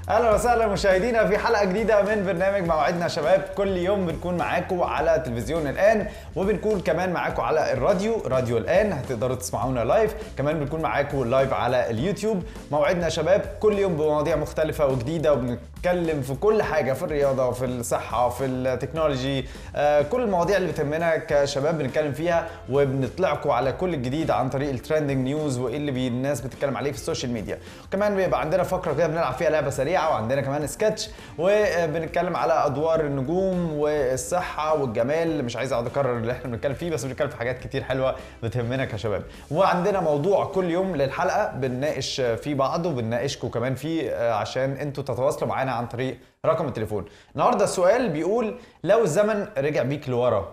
اهلا وسهلا مشاهدينا في حلقه جديده من برنامج موعدنا شباب كل يوم بنكون معاكم على تلفزيون الان وبنكون كمان معاكم على الراديو راديو الان هتقدروا تسمعونا لايف كمان بنكون معاكم لايف على اليوتيوب موعدنا شباب كل يوم بمواضيع مختلفه وجديده وبنتكلم في كل حاجه في الرياضه في الصحه في التكنولوجي آه، كل المواضيع اللي بتهمنا كشباب بنتكلم فيها وبنطلعكم على كل الجديد عن طريق الترندنج نيوز وايه اللي بي الناس بتتكلم عليه في السوشيال ميديا وكمان بيبقى عندنا فقره كده بنلعب فيها لعبه سريعه وعندنا كمان سكتش وبنتكلم على ادوار النجوم والصحه والجمال مش عايز اقعد اكرر اللي احنا بنتكلم فيه بس بنتكلم في حاجات كتير حلوه بتهمنا كشباب وعندنا موضوع كل يوم للحلقه بنناقش فيه بعض وبنناقشكم كمان فيه آه، عشان انتوا تتواصلوا معانا عن طريق رقم التليفون النهارده السؤال بيقول لو الزمن رجع بيك لورا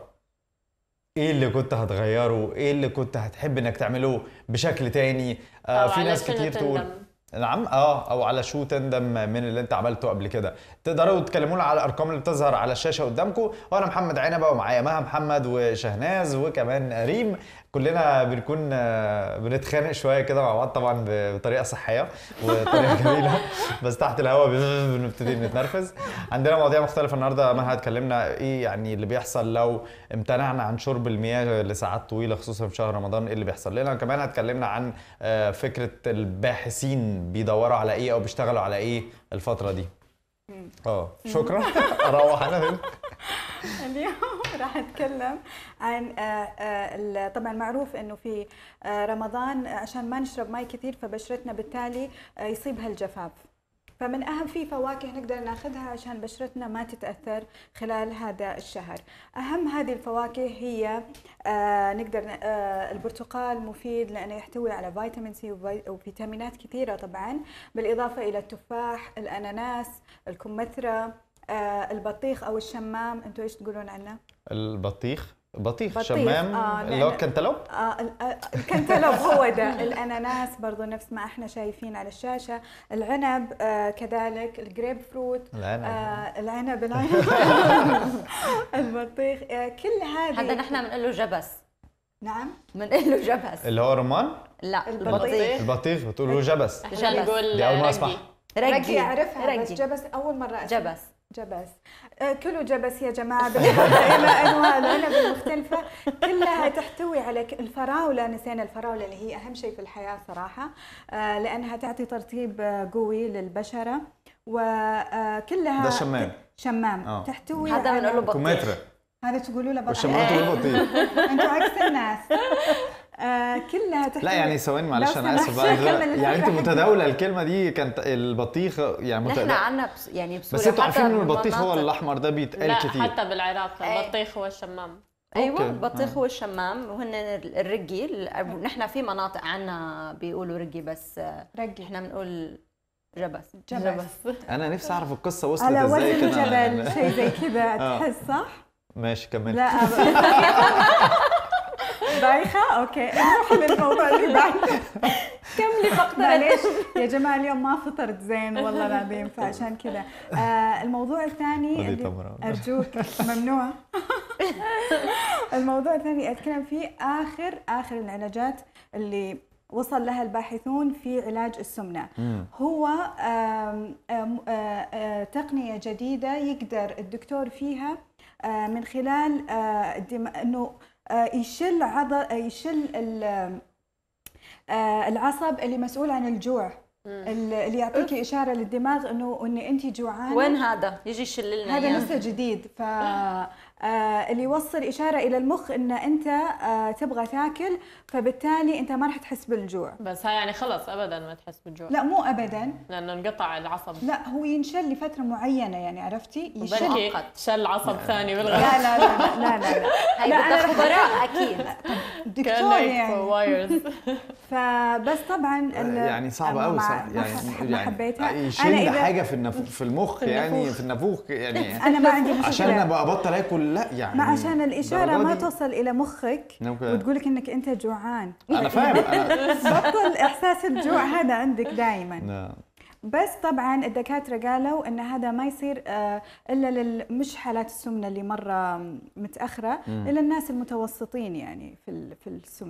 ايه اللي كنت هتغيره ايه اللي كنت هتحب انك تعمله بشكل تاني آه أو في على ناس شنو كتير تقول تندم؟ نعم اه او على شو تندم من اللي انت عملته قبل كده تقدروا تكلمونا على الارقام اللي بتظهر على الشاشه قدامكم وانا محمد عنبه ومعايا مها محمد وشهناز وكمان ريم كلنا بنكون آه، بنتخانق شويه كده مع بعض طبعا بطريقه صحيه وطريقه جميله بس تحت الهواء بنبتدي نتنرفز عندنا مواضيع مختلفه النهارده مها اتكلمنا ايه يعني اللي بيحصل لو امتنعنا عن شرب المياه لساعات طويله خصوصا في شهر رمضان ايه اللي بيحصل لنا كمان اتكلمنا عن آه، فكره الباحثين بيدوروا على ايه او بيشتغلوا على ايه الفتره دي اه شكرا اروح انا هنا اليوم راح اتكلم عن آه، آه، ال- طبعا معروف انه في آه، رمضان عشان ما نشرب مي كثير فبشرتنا بالتالي آه، يصيبها الجفاف فمن اهم في فواكه نقدر ناخذها عشان بشرتنا ما تتاثر خلال هذا الشهر اهم هذه الفواكه هي آه نقدر ن- آه البرتقال مفيد لانه يحتوي على فيتامين سي وفي- وفيتامينات كثيره طبعا بالاضافه الى التفاح الاناناس الكمثرى آه البطيخ او الشمام انتم ايش تقولون عنه البطيخ بطيخ بطيخ، شمام آه، اللي هو نعم. الكنتالوب آه ال- آه، الكنتالوب هو ده الاناناس برضو نفس ما احنا شايفين على الشاشه العنب آه كذلك الجريب فروت العنب. آه العنب العنب البطيخ آه كل هذه هذا نحن بنقول له جبس نعم بنقول له جبس اللي هو رمان لا البطيخ. البطيخ البطيخ بتقولوا جبس احنا جبس. نقول دي أول مرة رقي. أسمعها. رقي اعرفها رقي بس جبس اول مره أسمع. جبس جبس آه، كله جبس يا جماعه بالاضافه الى انواع العنب المختلفه كلها تحتوي على ك- الفراوله نسينا الفراوله اللي هي اهم شيء في الحياه صراحه آه، لانها تعطي ترطيب آه، قوي للبشره وكلها ده شمام. شمام آه. تحتوي هذا على- بنقول له بطيخ كمثرى هذا تقولوا له بطيخ والشمام تقولوا بطيخ انتوا عكس الناس آه، كلها تحتوي لا يعني ثواني معلش لو انا اسف سمحت، بقى كمل يعني انت الفكرة. متداوله الكلمه دي كانت البطيخ يعني نحن متداولة عنا بس يعني بسوريا بس انتوا عارفين حتى ان البطيخ هو بالمناطق- الاحمر ده بيتقال لا كتير حتى بالعراق إيه. البطيخ هو الشمام ايوه أوكي. البطيخ آه. هو الشمام وهن الرقي ال- نحن في مناطق عنا بيقولوا رقي بس آه، رقي نحن بنقول جبس جبس انا نفسي اعرف القصه وصلت على ازاي وزن كده جبل شيء زي كذا آه. تحس صح؟ ماشي كمل لا بايخة اوكي نروح للموضوع اللي بعده كملي فقط معليش يا جماعة اليوم ما فطرت زين والله العظيم فعشان كذا آه الموضوع الثاني خذي اللي- تمرة. ارجوك ممنوع الموضوع الثاني اتكلم فيه اخر اخر العلاجات اللي وصل لها الباحثون في علاج السمنة مم. هو آم، آم، آه، آه، تقنية جديدة يقدر الدكتور فيها آه، من خلال آه، الدم- انه آه، يشل عضل يشل ال- آه، العصب اللي مسؤول عن الجوع ال- اللي يعطيك اشاره للدماغ انه ان انت جوعانه وين هذا يجي يشل لنا هذا إياه. لسه جديد ف آه، اللي يوصل اشاره الى المخ ان انت آه، تبغى تاكل فبالتالي انت ما راح تحس بالجوع بس هاي يعني خلص ابدا ما تحس بالجوع لا مو ابدا لانه انقطع العصب لا هو ينشل لفتره معينه يعني عرفتي يشل بركي مؤقت. شل عصب ثاني لا بالغلط لا لا لا لا, لا. هي لا، أنا بدها رح- خبراء اكيد دكتور كانه يعني وايرز فبس طبعا ال- يعني صعب ما- قوي ما- صح ما يعني ح- ما يعني حبيتها انا يشيل اذا حاجه في النف... في المخ يعني في النافوخ يعني انا ما عندي مشكله عشان انا بقى ابطل اكل لا يعني ما عشان الاشاره الدرجة ما دي. توصل الى مخك أوكي. وتقول لك انك انت جوعان انا فاهم انا بطل احساس الجوع هذا عندك دائما لا. بس طبعا الدكاتره قالوا ان هذا ما يصير آه، الا لل مش حالات السمنه اللي مره متاخره الا الناس المتوسطين يعني في ال- في السمنه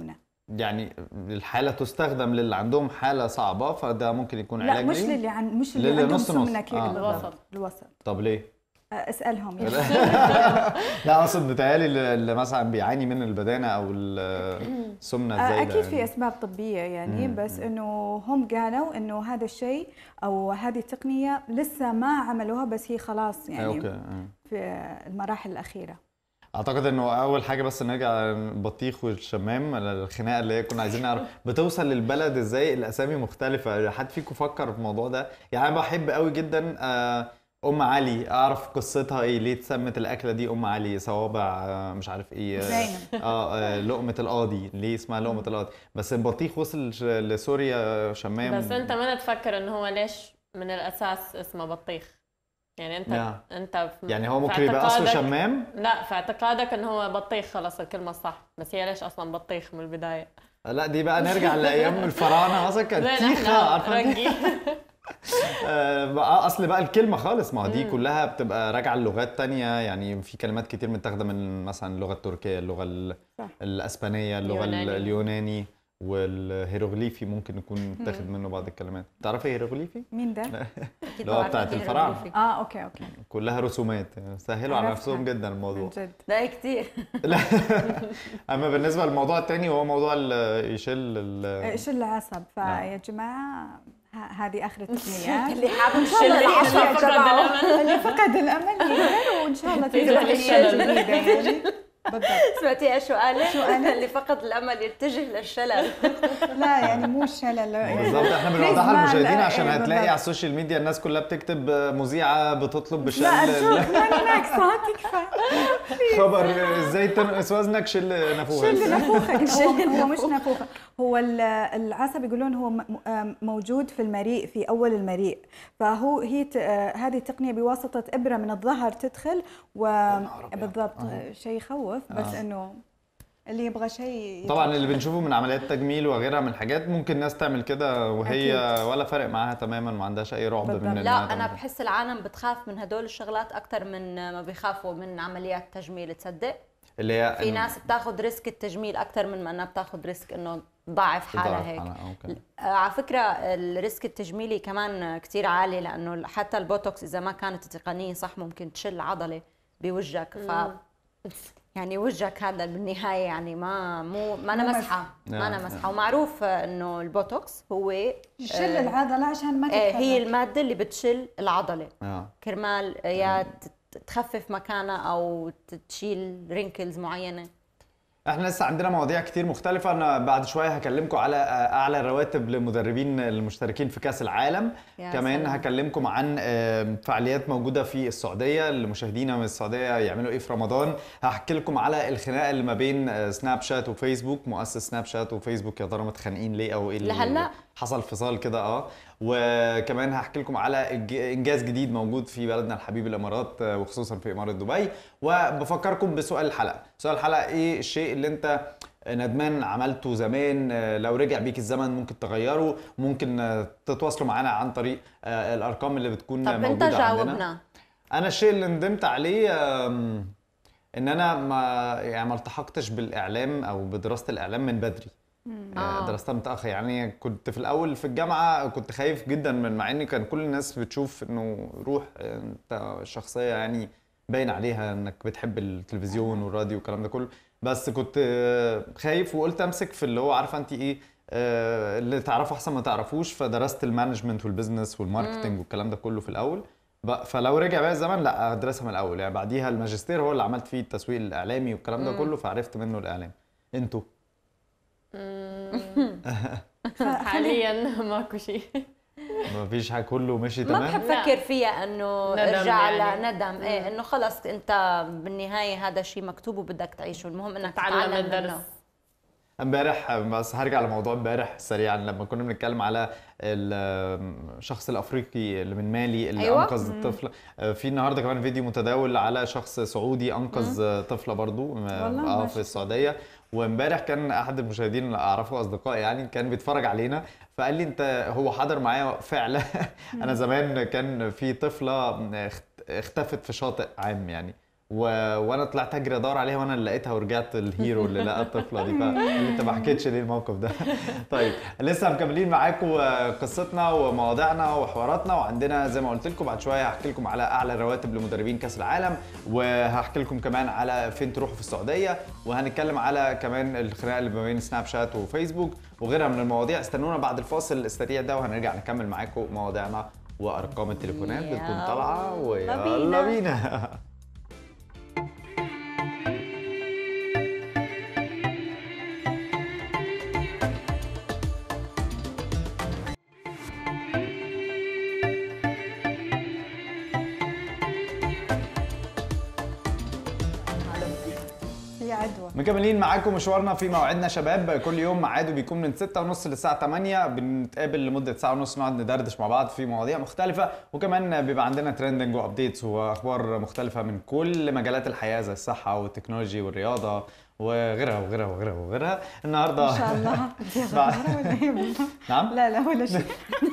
يعني الحاله تستخدم للي عندهم حاله صعبه فده ممكن يكون لا علاج مش ليه؟ للي عن مش اللي للي عندهم نص نص. سمنه كده آه. بالضبط. الوسط. الوسط طب ليه؟ آه، اسالهم يعني لا اقصد بتهيألي اللي اللي مثلا بيعاني من البدانه او ال- السمنه آه، الزايده اكيد في يعني. اسباب طبيه يعني مم، بس انه هم قالوا انه هذا الشيء او هذه التقنيه لسه ما عملوها بس هي خلاص آه، يعني اوكي آه. في المراحل الاخيره اعتقد انه اول حاجه بس نرجع البطيخ والشمام الخناقه اللي هي كنا عايزين نعرف بتوصل للبلد ازاي الاسامي مختلفه حد فيكم فكر في الموضوع ده يعني انا بحب قوي جدا آه، ام علي اعرف قصتها ايه ليه اتسمت الاكله دي ام علي صوابع آه، مش عارف ايه آه، زينب اه آه، لقمه القاضي ليه اسمها لقمه القاضي بس البطيخ وصل ش- لسوريا شمام بس انت ما تفكر انه هو ليش من الاساس اسمه بطيخ يعني انت نعم. انت في يعني هو في ممكن يبقى اصله اعتقادك- شمام لا في اعتقادك انه هو بطيخ خلص الكلمه الصح بس هي ليش اصلا بطيخ من البدايه لا دي بقى نرجع لايام الفراعنه مثلا كانت زين تيخه احنا عارفه انت؟ رقي آه، بقى اصل بقى الكلمه خالص ما هو دي كلها بتبقى راجعه للغات تانية يعني في كلمات كتير متاخده من مثلا اللغه التركيه اللغه ال- صح. الاسبانيه اللغه ال- اليوناني. اليوناني والهيروغليفي ممكن يكون متاخد منه بعض الكلمات تعرفي هيروغليفي مين ده؟ اكيد اللي هو طبعاً بتاعت كتير الفراعنة. هيروغليفي. اه اوكي اوكي كلها رسومات سهلوا على عرفتها. نفسهم جدا عن الموضوع جد لا كتير لا اما بالنسبه للموضوع التاني وهو موضوع ال- يشيل ال- ايش العصب نعم. فيا جماعه ه- هذه اخر التقنيات اللي حابب ان شاء الله اللي العصب فقد تبعه الأمل. اللي فقد الامل يقدر وان شاء الله يدخل تنزل الشلل. تقنيات جديده يعني بالضبط سمعتي شو قالت؟ شو قالت؟ اللي فقد الامل يتجه للشلل لا يعني مو الشلل يعني بالظبط احنا Please بنوضحها ما- للمشاهدين لا، عشان إيه هتلاقي بالضبط. على السوشيال ميديا الناس كلها بتكتب مذيعه بتطلب بشل لا اشوف ماني ناقصه تكفى خبر ازاي تنقص وزنك شل نافوخك شل نافوخك هو, هو مش نافوخه هو ال- العصب يقولون هو م- م- موجود في المريء في اول المريء فهو هي ت- آه، هذه التقنيه بواسطه ابره من الظهر تدخل نهار أبيض. وبالضبط آه. شيء يخوف بس آه. انه اللي يبغى شيء طبعا اللي بنشوفه من عمليات تجميل وغيرها من الحاجات ممكن ناس تعمل كده وهي ولا فارق معاها تماما ما عندهاش اي رعب بالضبط. من لا، إنها لا انا تعمل. بحس العالم بتخاف من هدول الشغلات اكثر من ما بيخافوا من عمليات تجميل تصدق اللي هي في ناس بتاخذ ريسك التجميل اكثر من ما انها بتاخذ ريسك انه تضاعف حالها تضعف هيك حالها، أوكي. آه، على فكرة الريسك التجميلي كمان كتير عالي لأنه حتى البوتوكس إذا ما كانت التقنية صح ممكن تشل عضلة بوجهك ف يعني وجهك هذا بالنهاية يعني ما مو ما أنا مو مسحة ما أنا نعم، مسحة ومعروف إنه البوتوكس هو شل آه، العضله عشان ما آه، تتحرك هي المادة اللي بتشل العضلة اه كرمال يا تت- تخفف مكانها أو تشيل رينكلز معينة احنا لسه عندنا مواضيع كتير مختلفة انا بعد شوية هكلمكم على آه، اعلى الرواتب للمدربين المشتركين في كأس العالم يا كمان سلام. هكلمكم عن آه، فعاليات موجودة في السعودية لمشاهدينا من السعودية يعملوا ايه في رمضان هحكي لكم على الخناقة اللي ما بين آه، سناب شات وفيسبوك مؤسس سناب شات وفيسبوك يا ترى متخانقين ليه او ايه اللي لهلأ؟ حصل فصال كده اه وكمان هحكي لكم على إنج- انجاز جديد موجود في بلدنا الحبيب الامارات آه، وخصوصا في اماره دبي وبفكركم بسؤال الحلقه سؤال الحلقه ايه الشيء اللي انت ندمان عملته زمان آه، لو رجع بيك الزمن ممكن تغيره ممكن آه، تتواصلوا معانا عن طريق آه، الارقام اللي بتكون طب أنت موجوده عندنا جاوبنا انا الشيء اللي ندمت عليه آم، ان انا ما يعني ما التحقتش بالاعلام او بدراسه الاعلام من بدري آه، آه. درستها متاخر يعني كنت في الاول في الجامعه كنت خايف جدا من مع ان كان كل الناس بتشوف انه روح انت شخصيه يعني باين عليها انك بتحب التلفزيون والراديو والكلام ده كله بس كنت آه، خايف وقلت امسك في اللي هو عارفه انت ايه آه، اللي تعرفه احسن ما تعرفوش فدرست المانجمنت والبزنس والماركتنج والكلام ده كله في الاول ب- فلو رجع بيا الزمن لا ادرسها من الاول يعني بعديها الماجستير هو اللي عملت فيه التسويق الاعلامي والكلام ده كله فعرفت منه الاعلام انتوا حاليا ماكو شيء ما فيش حاجه كله مشي ما تمام بحب لا. افكر فيها انه ندم ارجع يعني. لندم ايه انه خلص انت بالنهايه هذا شيء مكتوب وبدك تعيشه المهم انك تعلم تتعلم الدرس منه امبارح بس هرجع لموضوع امبارح سريعا لما كنا بنتكلم على الشخص الافريقي اللي من مالي اللي أيوة. انقذ الطفل في النهارده كمان فيديو متداول على شخص سعودي انقذ طفله برضو والله اه ما في شفت. السعوديه وامبارح كان احد المشاهدين اللي اعرفه اصدقائي يعني كان بيتفرج علينا فقال لي انت هو حضر معايا فعلا انا زمان كان في طفله اخت- اختفت في شاطئ عام يعني و... وانا طلعت اجري ادور عليها وانا اللي لقيتها ورجعت الهيرو اللي لقى الطفله دي فانت ما حكيتش ليه الموقف ده طيب لسه مكملين معاكم آه، قصتنا ومواضيعنا وحواراتنا وعندنا زي ما قلت لكم بعد شويه هحكي لكم على اعلى رواتب لمدربين كاس العالم وهحكي لكم كمان على فين تروحوا في السعوديه وهنتكلم على كمان الخناقه اللي ما بين سناب شات وفيسبوك وغيرها من المواضيع استنونا بعد الفاصل السريع ده وهنرجع نكمل معاكم مواضيعنا وارقام التليفونات بتكون يلا طالعه ويلا بينا. بينا هي عدوى مكملين معاكم مشوارنا في موعدنا شباب كل يوم ميعاده بيكون من 6 ونص للساعة 8 بنتقابل لمدة ساعة ونص نقعد ندردش مع بعض في مواضيع مختلفة وكمان بيبقى عندنا ترندنج وابديتس واخبار مختلفة من كل مجالات الحياة زي الصحة والتكنولوجي والرياضة وغيرها وغيرها وغيرها وغيرها النهارده ما شاء الله دي غيرة ولا إيه بالضبط؟ نعم لا لا ولا شيء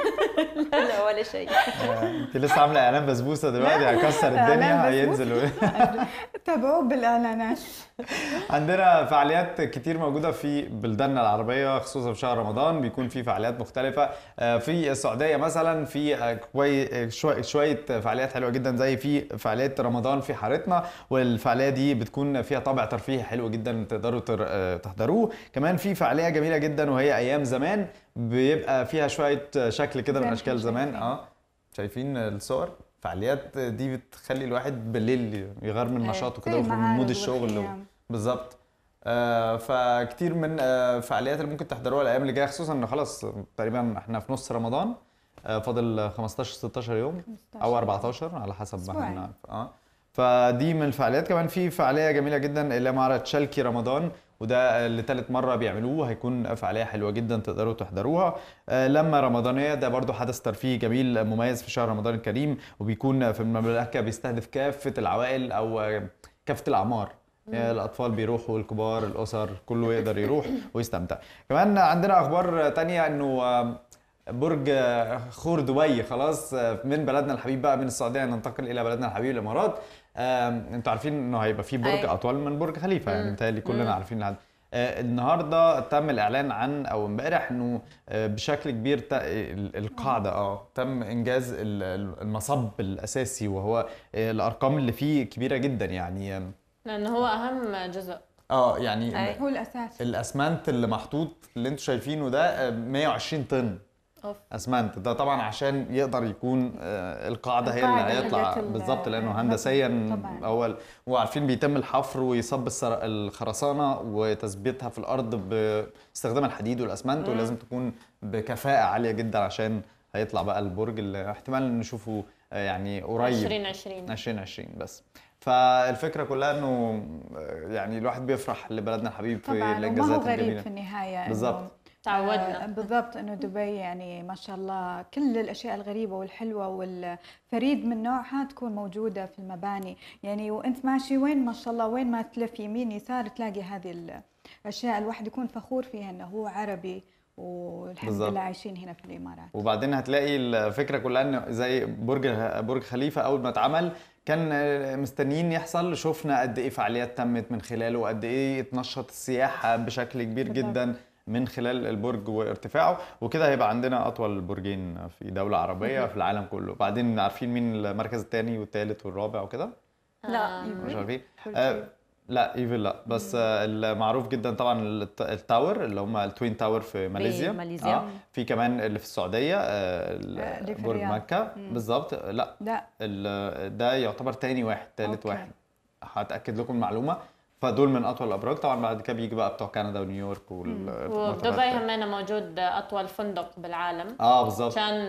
لا ولا شيء آه، انت لسه عامله اعلان بسبوسه دلوقتي هيكسر الدنيا إعلان هينزل و... تابعوه بالاعلانات عندنا فعاليات كتير موجوده في بلداننا العربيه خصوصا في شهر رمضان بيكون في فعاليات مختلفه آه، في السعوديه مثلا في آه، كوي- شوية- شويه فعاليات حلوه جدا زي في فعاليه رمضان في حارتنا والفعاليه دي بتكون فيها طابع ترفيهي حلو جدا تقدروا تر- آه، تحضروه كمان في فعاليه جميله جدا وهي ايام زمان بيبقى فيها شويه شكل كده زي من ما اشكال احنا زمان شايفين. اه شايفين الصور فعاليات دي بتخلي الواحد بالليل يغير من نشاطه كده زي ويخرج من المعارض مود الشغل والخيام. بالظبط آه فكتير من آه فعاليات اللي ممكن تحضروها الايام اللي جايه خصوصا ان خلاص تقريبا احنا في نص رمضان آه فاضل 15 16 يوم او 14 على حسب ما أسبوعين. احنا نعرف اه فدي من الفعاليات كمان في فعاليه جميله جدا اللي هي معرض شلكي رمضان وده لثالث مره بيعملوه هيكون فعاليه حلوه جدا تقدروا تحضروها آه، لما رمضانيه ده برضو حدث ترفيهي جميل مميز في شهر رمضان الكريم وبيكون في المملكه بيستهدف كافه العوائل او آه، كافه الاعمار يعني الاطفال بيروحوا الكبار الاسر كله يقدر يروح ويستمتع كمان عندنا اخبار تانية انه آه، برج آه، خور دبي خلاص آه، من بلدنا الحبيب بقى من السعوديه ننتقل الى بلدنا الحبيب الامارات آم، انتوا عارفين انه هيبقى في برج أي. اطول من برج خليفه يعني مم. متهيألي كلنا مم. عارفين هذا آه، النهارده تم الاعلان عن او امبارح انه آه، بشكل كبير ت- ال- القاعده اه تم انجاز ال- ال- المصب الاساسي وهو آه، الارقام اللي فيه كبيره جدا يعني آم، لانه هو اهم جزء اه يعني أي. هو الاساس الاسمنت اللي محطوط اللي انتوا شايفينه ده آه، 120 طن اوف اسمنت ده طبعا عشان يقدر يكون آه، القاعده هي اللي القاعدة هيطلع حقت ال- بالظبط لانه المبنى. هندسيا طبعاً. اول وعارفين بيتم الحفر ويصب السر- الخرسانه وتثبيتها في الارض باستخدام الحديد والاسمنت مم. ولازم تكون بكفاءه عاليه جدا عشان هيطلع بقى البرج اللي احتمال نشوفه آه، يعني قريب 2020 2020 بس فالفكره كلها انه آه، يعني الواحد بيفرح لبلدنا الحبيب في طبعا وما هو الانجازات غريب الجميله في النهايه إنه- بالظبط. تعودنا آه، بالضبط انه دبي يعني ما شاء الله كل الاشياء الغريبه والحلوه والفريد من نوعها تكون موجوده في المباني يعني وانت ماشي وين ما شاء الله وين ما تلف يمين يسار تلاقي هذه الاشياء الواحد يكون فخور فيها انه هو عربي والحمد بالظبط. لله عايشين هنا في الامارات وبعدين هتلاقي الفكره كلها انه زي برج برج خليفه اول ما اتعمل كان مستنيين يحصل شفنا قد ايه فعاليات تمت من خلاله وقد ايه اتنشط السياحه بشكل كبير بالضبط. جدا من خلال البرج وارتفاعه وكده هيبقى عندنا اطول برجين في دوله عربيه في العالم كله بعدين عارفين مين المركز الثاني والثالث والرابع وكده لا آه. مش إيفل. عارفين قلت آه إيه؟ لا ايفل لا بس آه المعروف جدا طبعا الت- التاور اللي هم التوين تاور في ماليزيا ماليزيا. آه في كمان اللي في السعوديه آه ال- آه، اللي في برج الرياض. مكه مم. بالظبط لا لا ال- ده يعتبر تاني واحد تالت أوكي. واحد هتاكد لكم المعلومه فدول من اطول الابراج طبعا بعد كده بيجي بقى بتوع كندا ونيويورك وال وبدبي همنا موجود اطول فندق بالعالم اه بالظبط كان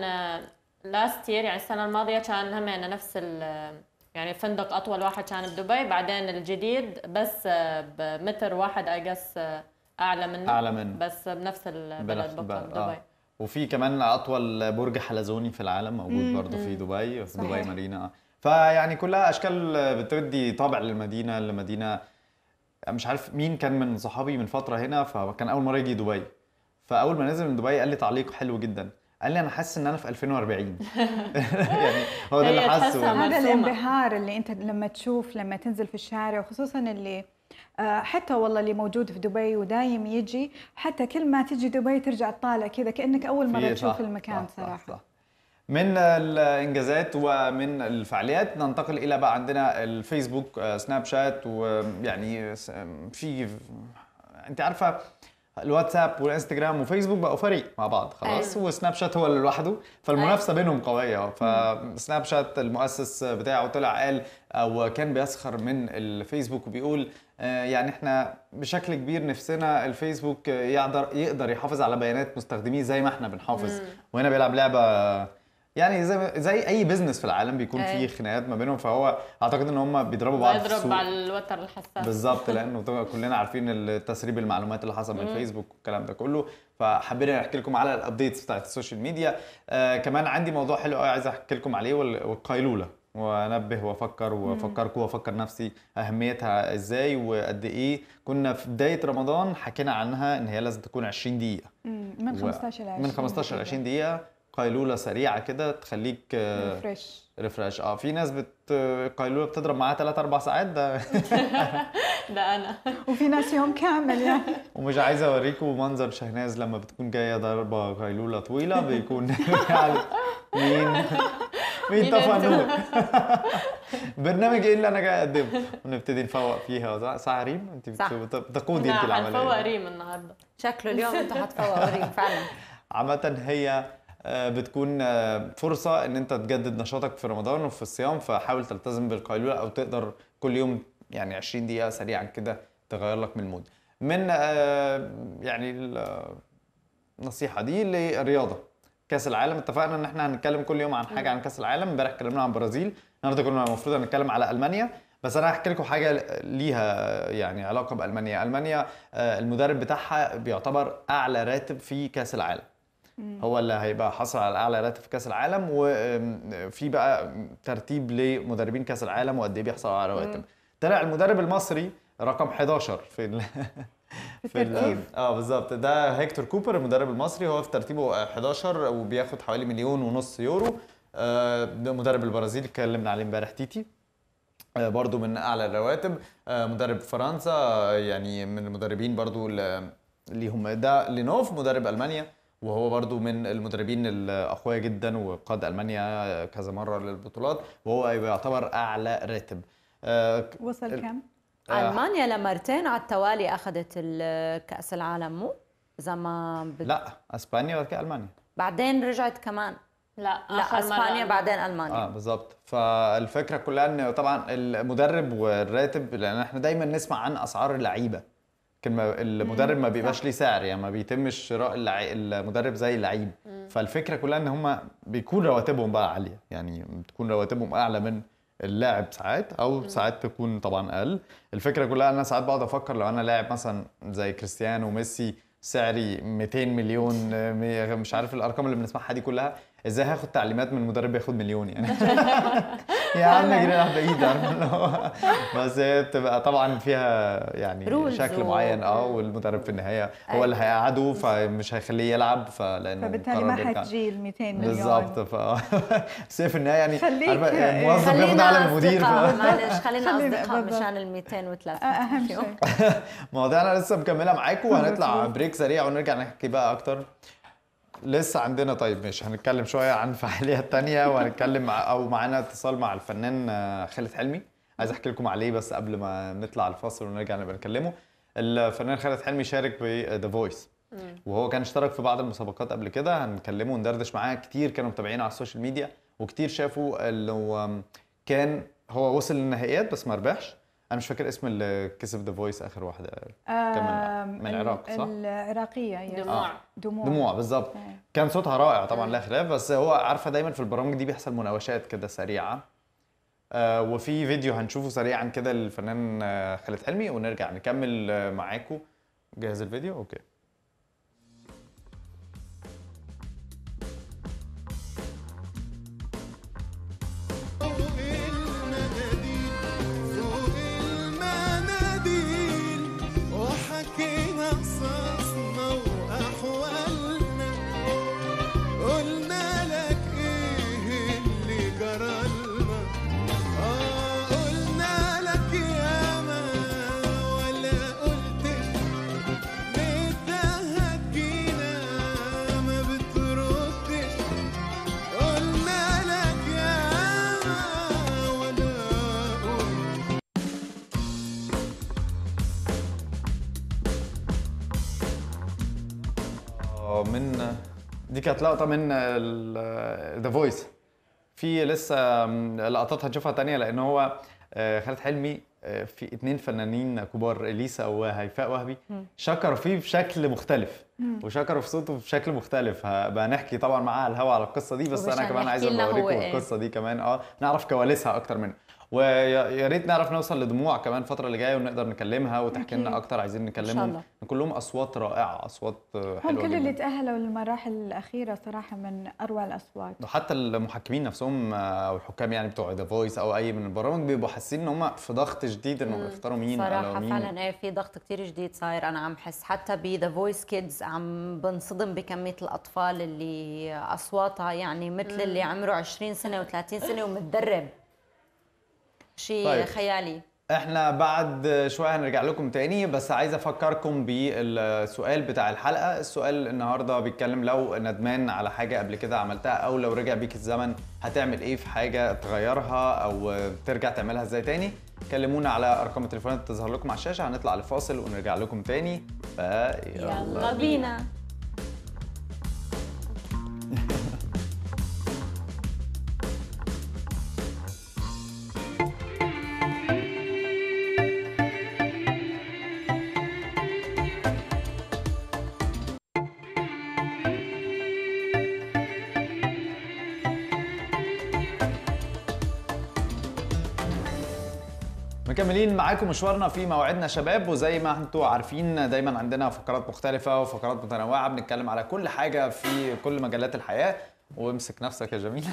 لاست يير يعني السنه الماضيه كان همنا نفس ال يعني الفندق اطول واحد كان بدبي بعدين الجديد بس آه، بمتر واحد اجس اعلى منه اعلى من بس بنفس البلد بنفس بكره البلد، آه. بدبي وفي كمان اطول برج حلزوني في العالم موجود مم. برضه في دبي في دبي صحيح. مارينا فيعني كلها اشكال بتدي طابع للمدينه لمدينه مش عارف مين كان من صحابي من فتره هنا فكان اول مره يجي دبي فاول ما نزل من دبي قال لي تعليق حلو جدا قال لي انا حاسس ان انا في 2040 يعني هو ده هي اللي حاسه تحسها هذا مرسومة. الانبهار اللي انت لما تشوف لما تنزل في الشارع وخصوصا اللي آه، حتى والله اللي موجود في دبي ودايم يجي حتى كل ما تجي دبي ترجع تطالع كذا كانك اول مره في- تشوف صح، المكان صح، صح، صراحه صح. من الانجازات ومن الفعاليات ننتقل الى بقى عندنا الفيسبوك آه، سناب شات ويعني س- في انت عارفه الواتساب والانستجرام وفيسبوك بقوا فريق مع بعض خلاص أيوة. وسناب شات هو اللي لوحده فالمنافسه بينهم قويه فسناب شات المؤسس بتاعه طلع قال او كان بيسخر من الفيسبوك وبيقول آه، يعني احنا بشكل كبير نفسنا الفيسبوك يقدر يقدر يحافظ على بيانات مستخدميه زي ما احنا بنحافظ وهنا بيلعب لعبه يعني زي زي اي بزنس في العالم بيكون أي. فيه خناقات ما بينهم فهو اعتقد ان هم بيضربوا بعض في بيضرب السوق على الوتر الحساس بالظبط لانه طبعا كلنا عارفين التسريب المعلومات اللي حصل من الفيسبوك والكلام ده كله فحبينا نحكي لكم على الابديتس بتاعت السوشيال ميديا آه كمان عندي موضوع حلو قوي عايز احكي لكم عليه وال- والقيلوله وانبه وافكر وافكركم وافكر نفسي اهميتها ازاي وقد ايه كنا في بدايه رمضان حكينا عنها ان هي لازم تكون 20 دقيقه مم، من 15 ل 20 من 15 ل 20 دقيقه قيلوله سريعه كده تخليك آه، فريش ريفرش اه في ناس بت قيلوله بتضرب معاها 3 4 ساعات ده ده انا وفي ناس يوم كامل يعني ومش عايز اوريكم منظر شهناز لما بتكون جايه ضربه قيلوله طويله بيكون يعني مين مين مين طفى انتوا؟ النور برنامج ايه اللي انا جاي اقدمه ونبتدي نفوق فيها صح صح ريم انت صح. بت- بتقودي انت لا حنفوق العمليه ريم النهارده شكله اليوم انتوا حتفوقوا ريم فعلا عامة هي آه، بتكون آه، فرصة ان انت تجدد نشاطك في رمضان وفي الصيام فحاول تلتزم بالقيلولة او تقدر كل يوم يعني 20 دقيقة سريعا كده تغير لك من المود من آه، يعني ال- النصيحة دي للرياضة كأس العالم اتفقنا ان احنا هنتكلم كل يوم عن حاجة عن كأس العالم امبارح اتكلمنا عن البرازيل النهارده كنا المفروض هنتكلم على المانيا بس انا هحكي لكم حاجه ليها يعني علاقه بالمانيا المانيا آه، المدرب بتاعها بيعتبر اعلى راتب في كاس العالم هو اللي هيبقى حصل على اعلى راتب في كاس العالم وفي بقى ترتيب لمدربين كاس العالم وقد ايه بيحصلوا على رواتب طلع المدرب المصري رقم 11 في ال... في الترتيب اه بالظبط ده هيكتور كوبر المدرب المصري هو في ترتيبه 11 وبياخد حوالي مليون ونص يورو آه، ده مدرب البرازيل اتكلمنا عليه امبارح تيتي آه، برضو من اعلى الرواتب آه، مدرب فرنسا آه، يعني من المدربين برضو ال- اللي هم ده لينوف مدرب المانيا وهو برضو من المدربين الاقوياء جدا وقاد المانيا آه، كذا مره للبطولات وهو يعتبر اعلى راتب آه، وصل كم؟ آه، المانيا لمرتين على التوالي اخذت ال- كاس العالم مو اذا ما بت... لا اسبانيا وبعد كده المانيا بعدين رجعت كمان لا لا آخر مرة اسبانيا أنا- بعدين المانيا اه بالظبط فالفكره كلها ان طبعا المدرب والراتب لان احنا دايما نسمع عن اسعار اللعيبه لكن ما- المدرب ما بيبقاش ليه سعر يعني ما بيتمش شراء اللع... المدرب زي اللعيب فالفكره كلها ان هم بيكون رواتبهم بقى عاليه يعني بتكون رواتبهم اعلى من اللاعب ساعات او ساعات تكون طبعا اقل الفكره كلها انا ساعات بقعد افكر لو انا لاعب مثلا زي كريستيانو وميسي سعري 200 مليون آه، مي- مش عارف الارقام اللي بنسمعها دي كلها ازاي هاخد تعليمات من مدرب بياخد مليون يعني يا عم اجري راح بعيد عارف اللي هو بس هي بتبقى طبعا فيها يعني Rules شكل و- معين اه والمدرب في النهايه هو اللي هيقعده فمش هيخليه يلعب فلانه فبالتالي قرر ما يرجع. حتجي ال 200 مليون بالظبط ف بس هي في النهايه يعني خليك- عارفة يعني موظف ياخد خلينا اعلى من المدير اصدقاء ف... معلش خلينا خلينا اصدقاء بالضبط. مشان ال 203 آه، اهم شيء مواضيعنا لسه مكمله معاكم وهنطلع مظبوط. بريك سريع ونرجع نحكي بقى اكتر لسه عندنا طيب ماشي هنتكلم شويه عن فعاليات تانية وهنتكلم مع او معانا اتصال مع الفنان آه، خالد حلمي عايز احكي لكم عليه بس قبل ما نطلع الفاصل ونرجع نبقى نكلمه الفنان خالد حلمي شارك في ذا فويس وهو كان اشترك في بعض المسابقات قبل كده هنكلمه وندردش معاه كتير كانوا متابعينه على السوشيال ميديا وكتير شافوا انه كان هو وصل للنهائيات بس ما ربحش انا مش فاكر اسم اللي كسب ذا فويس اخر واحده آم، من ال- العراق، صح؟ العراقية يس. دموع دموع دموع بالظبط إيه. كان صوتها رائع طبعا لا خلاف بس هو عارفه دايما في البرامج دي بيحصل مناوشات كده سريعه آه وفي فيديو هنشوفه سريعا كده للفنان آه، خالد حلمي ونرجع نكمل آه، معاكم جاهز الفيديو اوكي فوق المناديل فوق المناديل وحكينا قصصنا وأحوالنا قول دي كانت لقطه من ذا فويس في لسه م، لقطات هنشوفها تانية لان هو آه، خالد حلمي آه، في اتنين فنانين كبار اليسا وهيفاء وهبي شكروا فيه بشكل مختلف وشكروا في صوته بشكل مختلف هبقى نحكي طبعا معاه على الهوا على القصه دي بس انا ومشان كمان عايز يحكي لنا هو اوريكم إيه. القصه دي كمان اه نعرف كواليسها اكتر منه ويا يا ريت نعرف نوصل لدموع كمان الفتره اللي جايه ونقدر نكلمها وتحكي لنا أكيد. اكتر عايزين إن نكلمهم شاء الله. كلهم اصوات رائعه اصوات آه، هم حلوه كل اللي جدا تأهلوا للمراحل الأخيرة صراحة من أروع الأصوات وحتى المحكمين نفسهم آه، او الحكام يعني بتوع ذا فويس او اي من البرامج بيبقوا حاسين ان هم في ضغط شديد انهم يختاروا مين صراحة ولا مين فعلا ايه في ضغط كتير جديد صاير انا عم حس حتى ب ذا فويس كيدز عم بنصدم بكمية الاطفال اللي اصواتها يعني مثل اللي عمره 20 سنة و30 سنة ومتدرب شيء طيب. طيب. خيالي احنا بعد شويه هنرجع لكم تاني بس عايز افكركم بالسؤال بتاع الحلقه السؤال النهارده بيتكلم لو ندمان على حاجه قبل كده عملتها او لو رجع بيك الزمن هتعمل ايه في حاجه تغيرها او ترجع تعملها ازاي تاني كلمونا على ارقام التليفونات اللي تظهر لكم على الشاشه هنطلع لفاصل ونرجع لكم تاني فيلا يلا بينا مكملين معاكم مشوارنا في موعدنا شباب وزي ما انتم عارفين دايما عندنا فقرات مختلفة وفقرات متنوعة بنتكلم على كل حاجة في كل مجالات الحياة وامسك نفسك يا جميل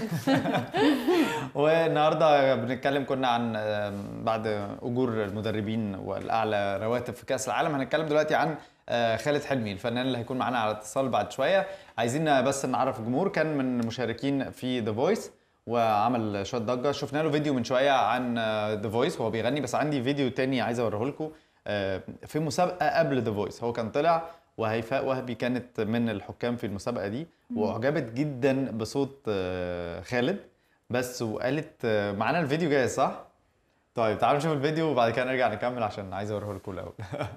والنهارده بنتكلم كنا عن آم، بعد اجور المدربين والاعلى رواتب في كاس العالم هنتكلم دلوقتي عن آه، خالد حلمي الفنان اللي هيكون معانا على اتصال بعد شويه عايزين بس نعرف الجمهور كان من المشاركين في ذا فويس وعمل شويه ضجه شفنا له فيديو من شويه عن ذا فويس وهو بيغني بس عندي فيديو تاني عايز اوريه لكم آه، في مسابقه قبل ذا فويس هو كان طلع وهيفاء وهبي كانت من الحكام في المسابقه دي واعجبت جدا بصوت آه، خالد بس وقالت آه، معانا الفيديو جاهز صح؟ طيب تعالوا نشوف الفيديو وبعد كده نرجع نكمل عشان عايز اوريه لكم الاول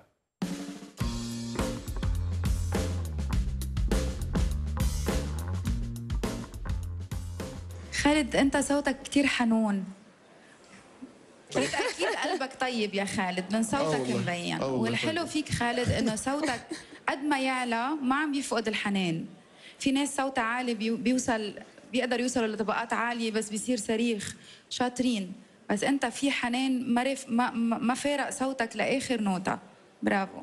خالد انت صوتك كتير حنون بالتأكيد قلبك طيب يا خالد من صوتك والله. مبين آه والله والحلو طيب. فيك خالد انه صوتك قد ما يعلى ما عم بيفقد الحنان في ناس صوتها عالي بي- بيوصل بيقدر يوصلوا لطبقات عالية بس بيصير صريخ شاطرين بس انت في حنان ما رف ما, ما ما فارق صوتك لاخر نوتة برافو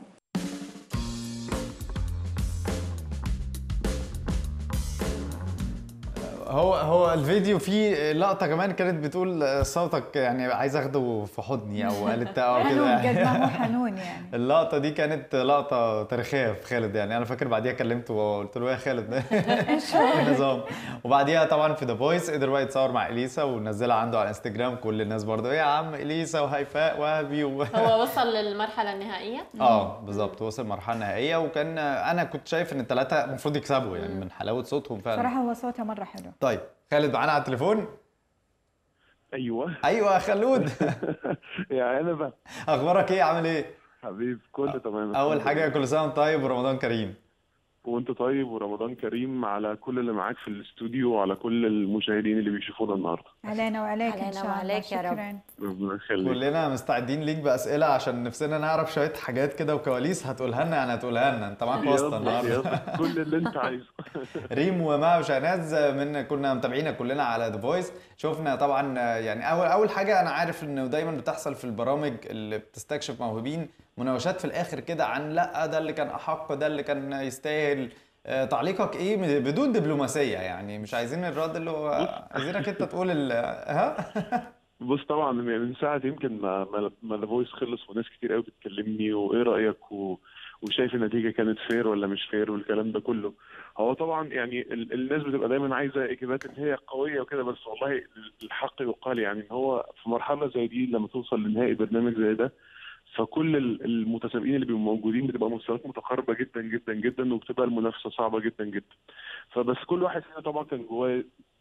هو هو الفيديو فيه لقطه كمان كانت بتقول صوتك يعني عايز اخده في حضني او قالت اه كده حنون قد يعني. ما هو حنون يعني اللقطه دي كانت لقطه تاريخيه في خالد يعني انا فاكر بعديها كلمته وقلت له يا خالد ايه النظام وبعديها طبعا في ذا فويس قدر بقى يتصور مع اليسا ونزلها عنده على انستجرام كل الناس برضه ايه يا عم اليسا وهيفاء وهبي و... هو وصل للمرحلة النهائية اه بالظبط وصل مرحله نهائيه وكان انا كنت شايف ان الثلاثه المفروض يكسبوا يعني من حلاوه صوتهم فعلا صراحة هو صوته مرة حلو طيب خالد معانا على التليفون ايوه ايوه يا خلود يا عنبه اخبارك ايه عامل ايه حبيب كله تمام اول الحمد حاجه لله. كل سنه وانت طيب ورمضان كريم وانت طيب ورمضان كريم على كل اللي معاك في الاستوديو وعلى كل المشاهدين اللي بيشوفونا النهارده علينا وعليك علينا إن شاء الله وعليك يا رب. شكراً. ربنا يخليك كلنا مستعدين ليك باسئله عشان نفسنا نعرف شويه حاجات كده وكواليس هتقولها لنا يعني هتقولها لنا انت معاك واسطه يلا النهارده يلا كل اللي انت عايزه ريم وما وشهناز من كنا متابعينك كلنا على ذا فويس شفنا طبعا يعني اول اول حاجه انا عارف انه دايما بتحصل في البرامج اللي بتستكشف موهوبين مناوشات في الاخر كده عن لا ده اللي كان احق ده اللي كان يستاهل آه، تعليقك ايه بدون دبلوماسيه يعني مش عايزين الرد اللي هو عايزينك انت تقول ال- ها بص طبعا من ساعه يمكن ما ما ما ذا فويس خلص وناس كتير قوي بتكلمني وايه رايك و... وشايف النتيجه كانت فير ولا مش فير والكلام ده كله هو طبعا يعني ال- الناس بتبقى دايما عايزه اجابات ان هي قويه وكده بس والله الحق يقال يعني ان هو في مرحله زي دي لما توصل لنهائي برنامج زي ده فكل ال- المتسابقين اللي بيبقوا موجودين بتبقى مستويات متقاربه جدا جدا جدا وبتبقى المنافسه صعبه جدا جدا فبس كل واحد فينا طبعا كان جواه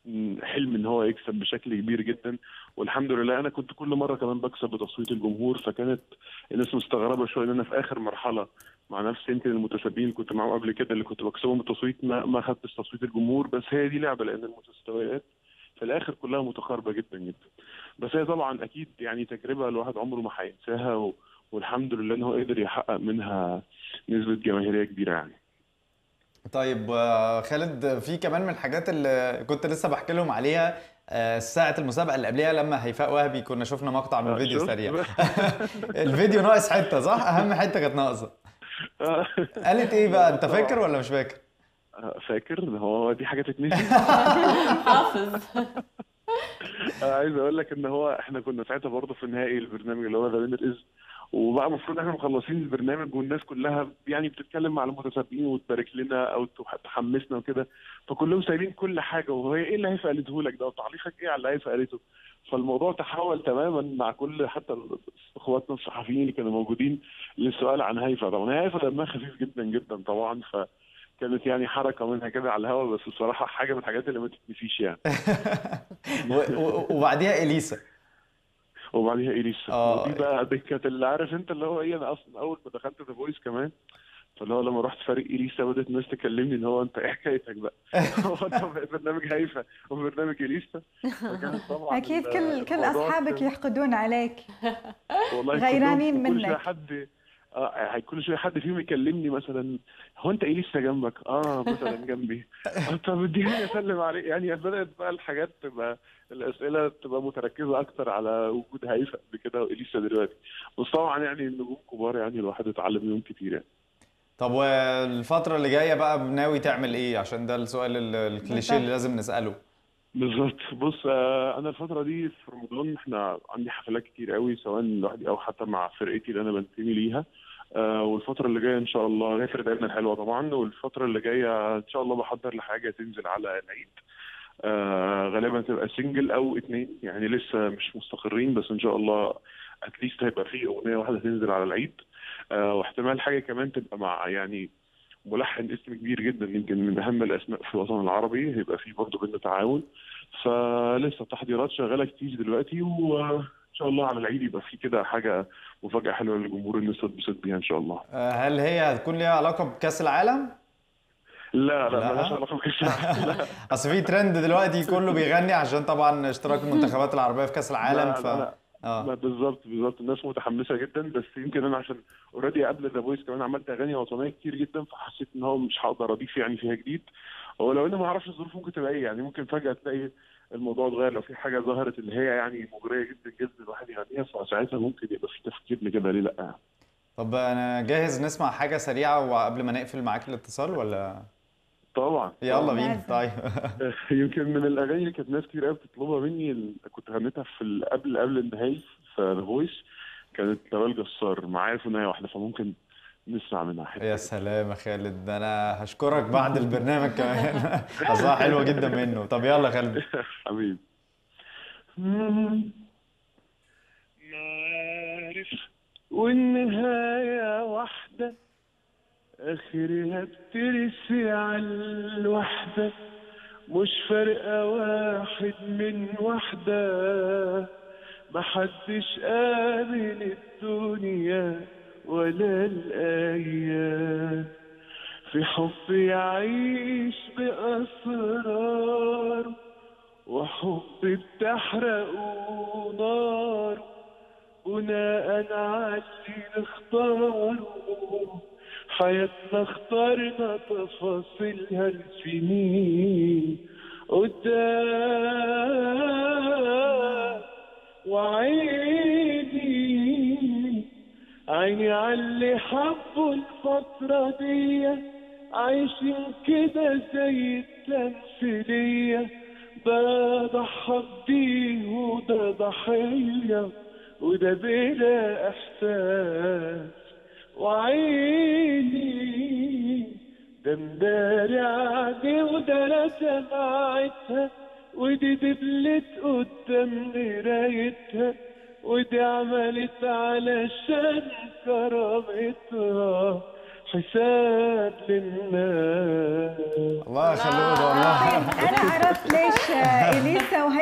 م، حلم ان هو يكسب بشكل كبير جدا والحمد لله انا كنت كل مره كمان بكسب بتصويت الجمهور فكانت الناس مستغربه شويه ان انا في اخر مرحله مع نفس يمكن المتسابقين اللي كنت معاهم قبل كده اللي كنت بكسبهم بالتصويت ما ما خدتش تصويت الجمهور بس هي دي لعبه لان المستويات في الاخر كلها متقاربه جدا جدا بس هي طبعا اكيد يعني تجربه الواحد عمره ما هينساها و... والحمد لله ان هو قدر يحقق منها نسبه جماهيريه كبيره يعني طيب آه، خالد في كمان من الحاجات اللي كنت لسه بحكي لهم عليها آه، ساعة المسابقة اللي قبلها لما هيفاء وهبي كنا شفنا مقطع من آه، فيديو شفت؟ سريع الفيديو ناقص حتة صح؟ أهم حتة كانت ناقصة قالت إيه بقى أنت فاكر ولا مش فاكر؟ فاكر هو دي حاجه تتنسي حافظ آه، عايز اقول لك ان هو احنا كنا ساعتها برضه في نهائي البرنامج اللي هو ذا وينر از وبقى المفروض احنا مخلصين البرنامج والناس كلها يعني بتتكلم مع المتسابقين وتبارك لنا او تحمسنا وكده فكلهم سايبين كل حاجه وهو ايه اللي هيفا قالته لك ده وتعليقك ايه على اللي هيفا قالته فالموضوع تحول تماما مع كل حتى اخواتنا الصحفيين اللي كانوا موجودين للسؤال عن هيفا طبعا هي هيفا دمها خفيف جدا جدا طبعا ف كانت يعني حركه منها كده على الهوا بس بصراحه حاجه من الحاجات اللي ما تتنسيش يعني و- و- وبعديها إليسا وبعديها اليسا آه. ودي بقى دي كانت اللي عارف انت اللي هو ايه انا اصلا اول ما دخلت ذا فويس كمان فاللي هو لما رحت فريق اليسا بدات الناس تكلمني ان هو انت ايه حكايتك بقى؟ هو انت برنامج هيفا وبرنامج اليسا فكانت طبعا اكيد ال- كل كل الموضوع اصحابك كان- يحقدون عليك والله غيرانين كلهم- وكل شويه منك. حد اه كل شويه حد فيهم يكلمني مثلا هو انت ايه لسه جنبك؟ اه مثلا جنبي آه، طب اديني اسلم عليه يعني بدات بقى الحاجات تبقى الاسئله تبقى متركزه اكتر على وجود هيفا قبل كده واليسا دلوقتي بس طبعا يعني النجوم كبار يعني الواحد اتعلم منهم كتير يعني طب والفترة اللي جاية بقى ناوي تعمل إيه؟ عشان ده السؤال ال- الكليشيه اللي لازم نسأله بالظبط بص آه، انا الفتره دي في رمضان احنا عندي حفلات كتير قوي سواء لوحدي او حتى مع فرقتي اللي انا بنتمي ليها آه، والفتره اللي جايه ان شاء الله غير فرقتنا الحلوه طبعا والفتره اللي جايه ان شاء الله بحضر لحاجه تنزل على العيد آه، غالبا تبقى سنجل او اتنين يعني لسه مش مستقرين بس ان شاء الله اتليست هيبقى في اغنيه واحده تنزل على العيد آه، واحتمال حاجه كمان تبقى مع يعني ملحن اسم كبير جدا يمكن من اهم الاسماء في الوطن العربي هيبقى في برضه بينا تعاون فلسه التحضيرات شغاله كتير دلوقتي وان شاء الله على العيد يبقى في كده حاجه مفاجاه حلوه للجمهور الناس تتبسط بيها ان شاء الله آه، هل هي هتكون ليها علاقة بكأس العالم؟ لا لا لا. مالهاش علاقه بكاس العالم لا اصل في ترند دلوقتي كله بيغني عشان طبعا اشتراك المنتخبات العربيه في كاس العالم لا، ف لا، لا. اه ما بالظبط بالظبط الناس متحمسه جدا بس يمكن انا عشان اوريدي قبل ذا فويس كمان عملت اغاني وطنيه كتير جدا فحسيت ان هو مش هقدر اضيف يعني فيها جديد هو لو اني ما اعرفش الظروف ممكن تبقى ايه يعني ممكن فجاه تلاقي الموضوع اتغير لو في حاجه ظهرت اللي هي يعني مغريه جدا جدا الواحد يغنيها فساعتها ممكن يبقى في تفكير لكده ليه لا يعني. طب انا جاهز نسمع حاجه سريعه وقبل ما نقفل معاك الاتصال ولا طبعا يلا بينا لازم. طيب يمكن من الاغاني اللي كانت ناس كتير قوي بتطلبها مني ال- كنت غنيتها في ال- قبل قبل النهائي في ذا فويس كانت جمال جسار معايا ثنائيه واحده فممكن نسمع منها حته يا سلام يا خالد ده انا هشكرك بعد البرنامج كمان اصلا حلوه جدا منه طب يلا يا خالد حبيبي معارف والنهاية واحدة آخرها بترسي على الوحدة مش فارقة واحد من واحدة محدش آمن الدنيا ولا الأيام في حب يعيش بأسرار وحب بتحرقه نار بناء على اللي نختاره حياتنا اخترنا تفاصيلها السنين قدام وعيني عيني عاللي حبوا الفترة دي عايشين كده زي التمثيلية ده ضحى بديه وده ضحية وده بلا إحساس وعيني ده مداري عليه وده لا سمعتها ودي دبلت قدام مرايتها ودي عملت علشان كرامتها حساب للناس الله يا خلود والله انا عرفت ليش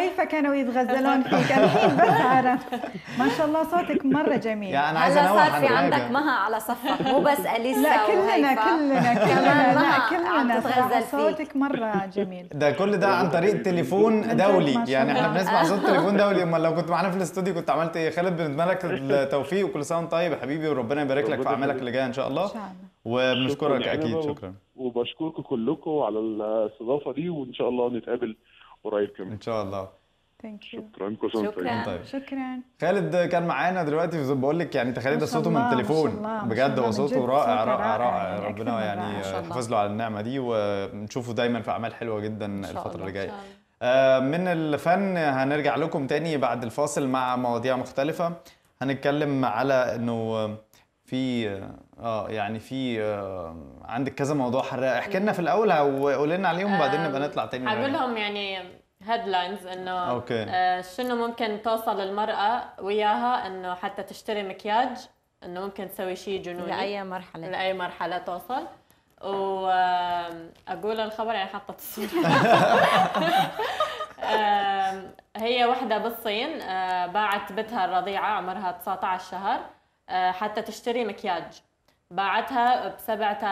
شايفه كانوا يتغزلون فيك الحين بس عرفت ما شاء الله صوتك مره جميل يعني انا عايز هلا انوه صار في عن عندك حاجه مها على صفك مو بس اليسا لا كلنا وهيفا. كلنا كلنا كمان لا مها كلنا عم صراحة تتغزل فيك صوتك مره جميل ده كل ده عن طريق تليفون من جد دولي ما شاء يعني احنا الله. بنسمع صوت تليفون دولي امال لو كنت معانا في الاستوديو كنت عملت ايه خالد بنتمنى لك التوفيق وكل سنه وانت طيب يا حبيبي وربنا يبارك لك في ربنا اعمالك يخليك. اللي جايه ان شاء الله ان شاء الله وبنشكرك شكراً اكيد يعني شكرا وبشكركم كلكم على الاستضافه دي وان شاء الله نتقابل قريب كمان ان شاء الله ثانك يو شكرا كل سنه وأنتم شكراً. طيبين. طيب شكرا خالد كان معانا دلوقتي زي ما بقول لك يعني تخيلي ما ده شاء صوته من الله، ما شاء التليفون الله، ما شاء بجد الله، هو من صوته جد رائع صوته رائع رائع، رائع يعني ربنا أكثر من يعني رائع. ما شاء الله. يحافظ له على النعمه دي ونشوفه دايما في اعمال حلوه جدا شاء الفتره الله. اللي جايه آه، من الفن هنرجع لكم تاني بعد الفاصل مع مواضيع مختلفة هنتكلم على انه في اه يعني في آه، عندك كذا موضوع حراق احكي لنا في الاول وقول لنا عليهم وبعدين نبقى نطلع تاني حقول نراجع. لهم يعني هيدلاينز انه أوكي. آه شنو ممكن توصل المرأة وياها انه حتى تشتري مكياج انه ممكن تسوي شيء جنوني لاي مرحله لاي مرحله توصل واقول الخبر يعني حطت الصوره آم، هي وحده بالصين آه، باعت بنتها الرضيعه عمرها 19 شهر آه، حتى تشتري مكياج باعتها ب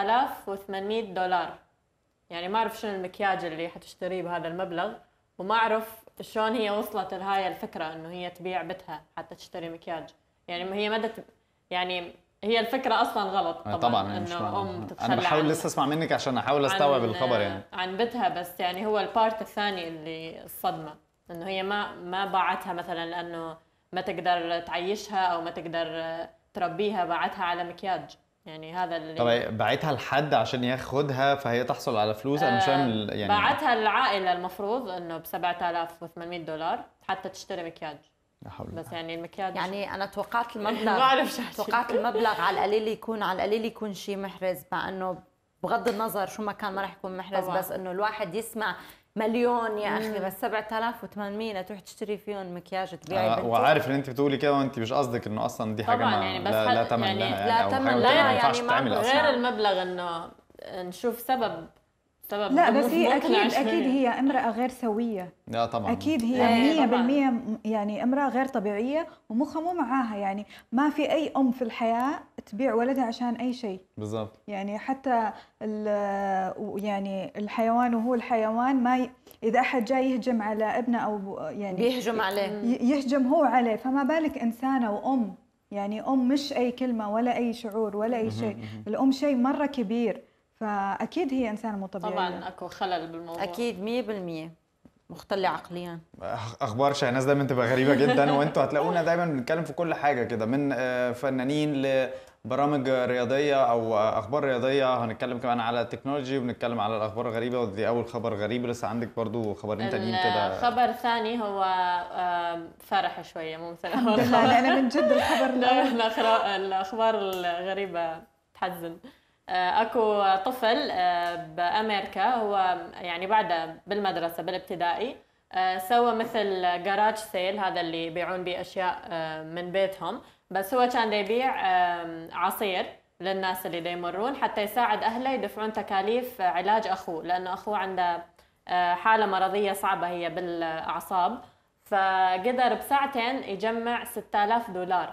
7800 دولار يعني ما اعرف شنو المكياج اللي حتشتريه بهذا المبلغ وما اعرف شلون هي وصلت لهاي الفكره انه هي تبيع بنتها حتى تشتري مكياج يعني هي مدى يعني هي الفكره اصلا غلط آه، طبعا, طبعا مش انه ام انا تتخلى بحاول عن- لسه اسمع منك عشان احاول استوعب عن- الخبر يعني عن بنتها بس يعني هو البارت الثاني اللي الصدمه انه هي ما ما باعتها مثلا لانه ما تقدر تعيشها او ما تقدر تربيها باعتها على مكياج يعني هذا اللي طب بعتها لحد عشان ياخدها فهي تحصل على فلوس انا مش فاهم ال- يعني باعتها العائله المفروض انه ب 7800 دولار حتى تشتري مكياج لا حول بس يعني المكياج يعني انا توقعت ما المبلغ اعرف شو أحكي. توقعت المبلغ على القليل يكون على القليل يكون شيء محرز مع انه بغض النظر شو ما كان ما راح يكون محرز طبعاً. بس انه الواحد يسمع مليون يا اخي بس 7800 تروح تشتري فيهم مكياج تبيعي آه، بنتك وعارف ان انت بتقولي كده وانت مش قصدك انه اصلا دي حاجه طبعاً ما يعني بس لا, لا حد- تمن يعني لها يعني لا او تمن حاجه لها، ما يعني ينفعش ما تتعمل غير اصلا غير المبلغ انه نشوف سبب سبب لا بس ممكن هي اكيد عشان- اكيد هي امراه غير سويه لا طبعا اكيد إيه، هي طبعاً. 100% يعني امراه غير طبيعيه ومخها مو معاها يعني ما في اي ام في الحياه تبيع ولدها عشان اي شيء بالظبط يعني حتى ال- يعني الحيوان وهو الحيوان ما ي... اذا احد جاي يهجم على ابنه او يعني بيهجم عليه ي- يهجم هو عليه فما بالك انسانه وام يعني ام مش اي كلمه ولا اي شعور ولا اي شيء الام شيء مره كبير فاكيد هي انسانه مو طبيعيه طبعا اكو خلل بالموضوع اكيد 100% مختلة عقليا أخ- اخبار شاهناز دايما تبقى غريبه جدا وانتوا هتلاقونا دايما بنتكلم في كل حاجه كده من آه، فنانين لبرامج رياضيه او اخبار رياضيه هنتكلم كمان على التكنولوجي وبنتكلم على الاخبار الغريبه ودي اول خبر غريب لسه عندك برضو خبرين تانيين كده الخبر الثاني هو آم، فرح شويه مو مثل الحمد أول لله خبر. لان من جد الخبر لا الأول الأخرا- الاخبار الغريبه تحزن آه، اكو طفل آه، بامريكا هو يعني بعد بالمدرسه بالابتدائي آه، سوى مثل جراج سيل هذا اللي يبيعون به اشياء آه، من بيتهم بس هو كان دا يبيع آم، عصير للناس اللي دا يمرون حتى يساعد اهله يدفعون تكاليف علاج اخوه لانه اخوه عنده آه، حاله مرضيه صعبه هي بالاعصاب فقدر بساعتين يجمع 6000 دولار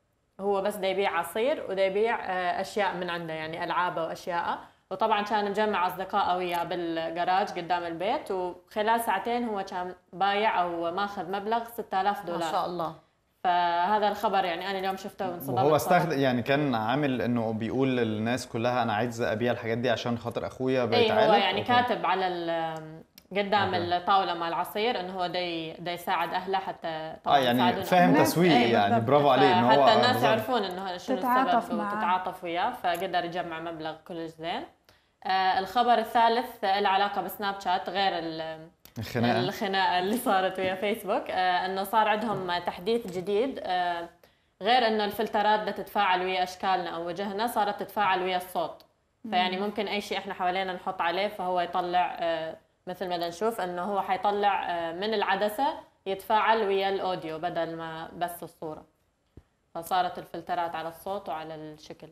هو بس دا يبيع عصير ودا يبيع آه، اشياء من عنده يعني العابه واشياء وطبعا كان مجمع اصدقائه وياه بالجراج قدام البيت وخلال ساعتين هو كان بايع او ماخذ مبلغ 6000 ما دولار شاء الله فهذا الخبر يعني انا اليوم شفته وانصدمت وهو صراحة. استخدم يعني كان عامل انه بيقول للناس كلها انا عايز ابيع الحاجات دي عشان خاطر اخويا اي بيتعالج هو يعني أوكي. كاتب على ال- قدام أوكي. الطاوله مال العصير انه هو دا دا يساعد اهله حتى اه طبعا يعني يساعدون فاهم الناس- تسويق إيه يعني بالضبط. برافو عليه ان هو حتى الناس بالظبط. يعرفون انه شنو تتعاطف السبب معاه. وتتعاطف وياه فقدر يجمع مبلغ كلش زين آه الخبر الثالث له علاقه بسناب شات غير ال- الخناقه الخناقه اللي صارت ويا فيسبوك آه انه صار عندهم تحديث جديد آه غير انه الفلترات بدها تتفاعل ويا اشكالنا او وجهنا صارت تتفاعل ويا الصوت فيعني ممكن اي شيء احنا حوالينا نحط عليه فهو يطلع آه مثل ما بدنا نشوف انه هو حيطلع آه من العدسه يتفاعل ويا الاوديو بدل ما بس الصوره فصارت الفلترات على الصوت وعلى الشكل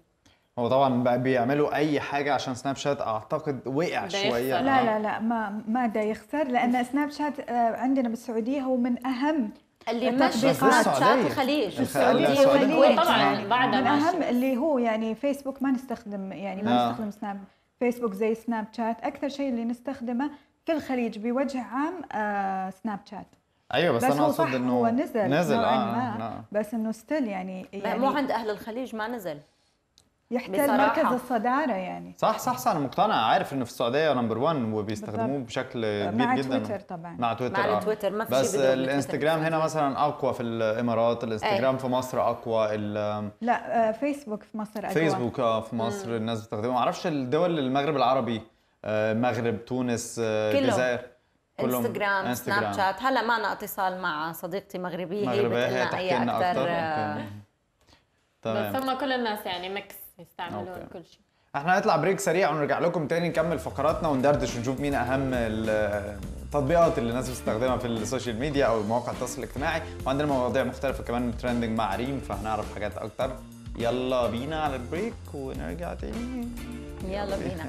هو طبعا بقى بيعملوا اي حاجه عشان سناب شات اعتقد وقع ده شويه يخسر. لا لا لا ما ما دا يخسر لان سناب شات آه، عندنا بالسعوديه هو من اهم اللي ماشي بس سناب السعودية. شات الخليج الخ- السعودية. والكويت والكويت طبعاً. يعني. بعدها من اهم ماشي. اللي هو يعني فيسبوك ما نستخدم يعني ما آه. نستخدم سناب فيسبوك زي سناب شات اكثر شيء اللي نستخدمه في الخليج بوجه عام آه سناب شات ايوه بس, بس انا هو اقصد صح انه هو نزل نزل نوعاً اه ما آه. بس انه ستيل يعني, ما- يعني مو عند اهل الخليج ما نزل يحتل بصراحة. مركز الصداره يعني صح صح صح انا مقتنع عارف انه في السعوديه نمبر 1 وبيستخدموه بالضبط. بشكل كبير مع جدا تويتر طبعا مع تويتر مع آه. التويتر، ما في شيء بس بدون التويتر الانستجرام هنا بالسعودية. مثلا اقوى في الامارات الانستجرام في مصر اقوى ال- لا آه فيسبوك في مصر أقوى. فيسبوك اه في مصر الناس بتستخدمه ما اعرفش الدول المغرب العربي آه، المغرب تونس آه، كله. الجزائر كلهم انستغرام سناب شات هلا معنا اتصال مع صديقتي مغربيه هي مغربيه هي بتقلنا تحكي اي لنا اكثر اكثر آه، أوكي. بس تمام هم كل الناس يعني ميكس يستعملون أوكي. كل شيء احنا هنطلع بريك سريع ونرجع لكم تاني نكمل فقراتنا وندردش ونشوف مين اهم ال- التطبيقات اللي الناس بتستخدمها في السوشيال ميديا او مواقع التواصل الاجتماعي وعندنا مواضيع مختلفه كمان ترندنج مع ريم فهنعرف حاجات اكتر يلا بينا على البريك ونرجع تاني يلا بينا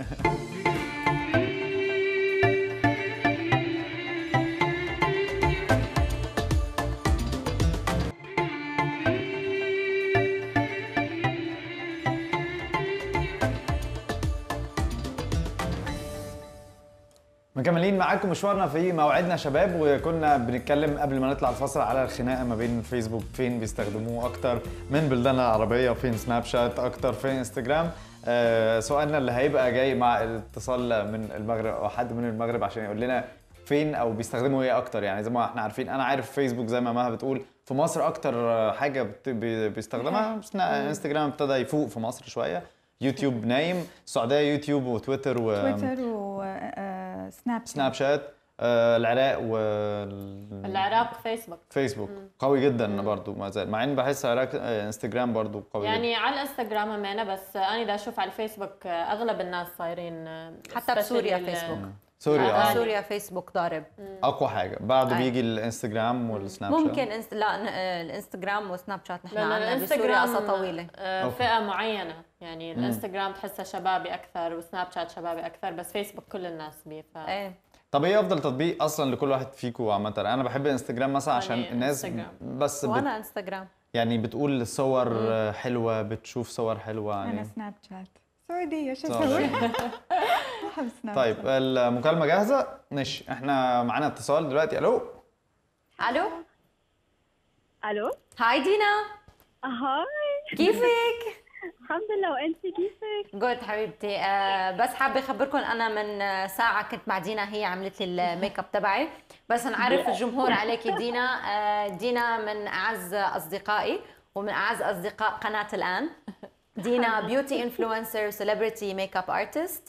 مكملين معاكم مشوارنا في موعدنا شباب وكنا بنتكلم قبل ما نطلع الفصل على الخناقه ما بين فيسبوك فين بيستخدموه اكتر من بلداننا العربيه وفين سناب شات اكتر فين انستجرام آه سؤالنا اللي هيبقى جاي مع الاتصال من المغرب او حد من المغرب عشان يقول لنا فين او بيستخدموا ايه اكتر يعني زي ما احنا عارفين انا عارف فيسبوك زي ما مها بتقول في مصر اكتر حاجه بت- بي- بيستخدمها سنا- انستجرام ابتدى يفوق في مصر شويه يوتيوب نايم السعوديه يوتيوب وتويتر و تويتر وسناب سناب شات آه، العراق العراق فيسبوك والفيسبوك قوي جدا برضو ما زال مع ان بحس العراق آه، انستجرام برضو قوي جدا يعني على الانستغرام همينة بس انا دا اشوف على الفيسبوك اغلب الناس صايرين حتى especially بسوريا ال- فيسبوك سوري آه. اه سوريا فيسبوك ضارب اقوى حاجه بعده أي. بيجي الانستجرام والسناب شات ممكن إنست... لا ن- آه، الانستغرام وسناب شات نحن لأن عندنا بسوريا قصه طويله آه، أوكي. فئة معينة يعني الانستغرام تحسها شبابي أكثر وسناب شات شبابي أكثر بس فيسبوك كل الناس بيه ف... ايه طب ايه افضل تطبيق اصلا لكل واحد فيكم عامه انا بحب الانستجرام مثلا عشان يعني الناس انستجرام. بس بت وانا انستغرام يعني بتقول صور آه، حلوه بتشوف صور حلوه انا يعني سناب شات سعوديه شو صور. اسوي؟ احب سناب طيب شات. المكالمه جاهزه ماشي احنا معانا اتصال دلوقتي الو الو الو هاي دينا هاي كيفك الحمد لله وانت كيفك جود حبيبتي آه بس حابه اخبركم انا من آه، ساعه كنت مع دينا هي عملت لي الميك اب تبعي بس نعرف الجمهور عليكي دينا آه دينا من اعز اصدقائي ومن اعز اصدقاء قناه الان دينا بيوتي انفلونسر سيلبرتي ميك اب ارتست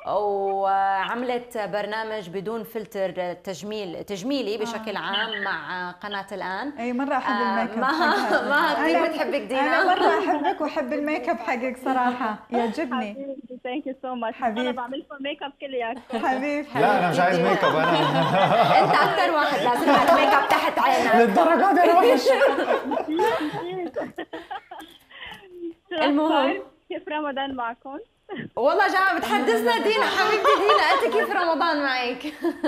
وعملت برنامج بدون فلتر تجميل تجميلي بشكل عام مع قناه الان اي مره احب آه، الميك اب ما- حقها. ما كثير أنا- بتحبك دينا. انا مره احبك واحب الميك اب حقك صراحه يعجبني حبيبتي ثانك يو سو ماتش حبيبتي. انا بعمل لكم ميك اب كلياتكم حبيبتي لا انا مش عايز ميك اب انا انت اكثر واحد لازم على الميك اب تحت عينك للدرجه دي انا وحش شو المهم. الأخبار؟ كيف رمضان معكم؟ والله جماعة بتحدثنا دينا حبيبتي دينا انت كيف رمضان معك؟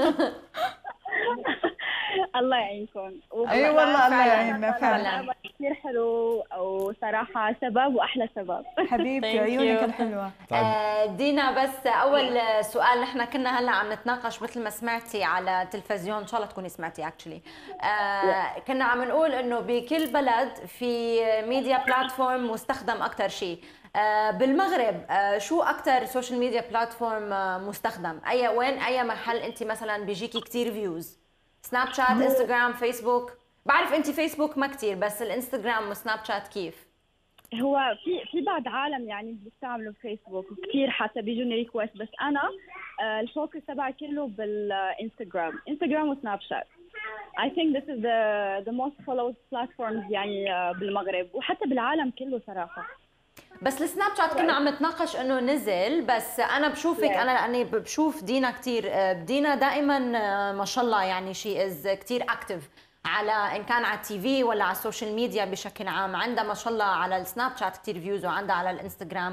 الله يعينكم اي والله الله فعلاً. يعيننا فعلا فعلاً. كثير حلو وصراحة شباب وأحلى شباب حبيبتي Thank عيونك you. الحلوه آه، دينا بس اول سؤال نحن كنا هلا عم نتناقش مثل ما سمعتي على التلفزيون ان شاء الله تكوني سمعتي اكشلي كنا عم نقول انه بكل بلد في ميديا بلاتفورم مستخدم اكثر شيء آه، بالمغرب آه، شو اكثر سوشيال ميديا بلاتفورم آه، مستخدم اي وين اي محل انت مثلا بيجيكي كثير فيوز سناب شات انستغرام فيسبوك بعرف انت فيسبوك ما كثير بس الانستغرام وسناب شات كيف هو في في بعض عالم يعني بيستعملوا فيسبوك وكثير حتى بيجوني ريكوست بس أنا آه، الفوكس تبعي كله بالانستغرام انستغرام وسناب شات I think this is the the most followed platforms يعني آه، بالمغرب وحتى بالعالم كله صراحة بس السناب شات كنا عم نتناقش انه نزل بس انا بشوفك Yeah. انا لاني بشوف دينا كثير دينا دائما ما شاء الله يعني شي از كثير اكتف على ان كان على التي في ولا على السوشيال ميديا بشكل عام عندها ما شاء الله على السناب شات كثير فيوز وعندها على الانستغرام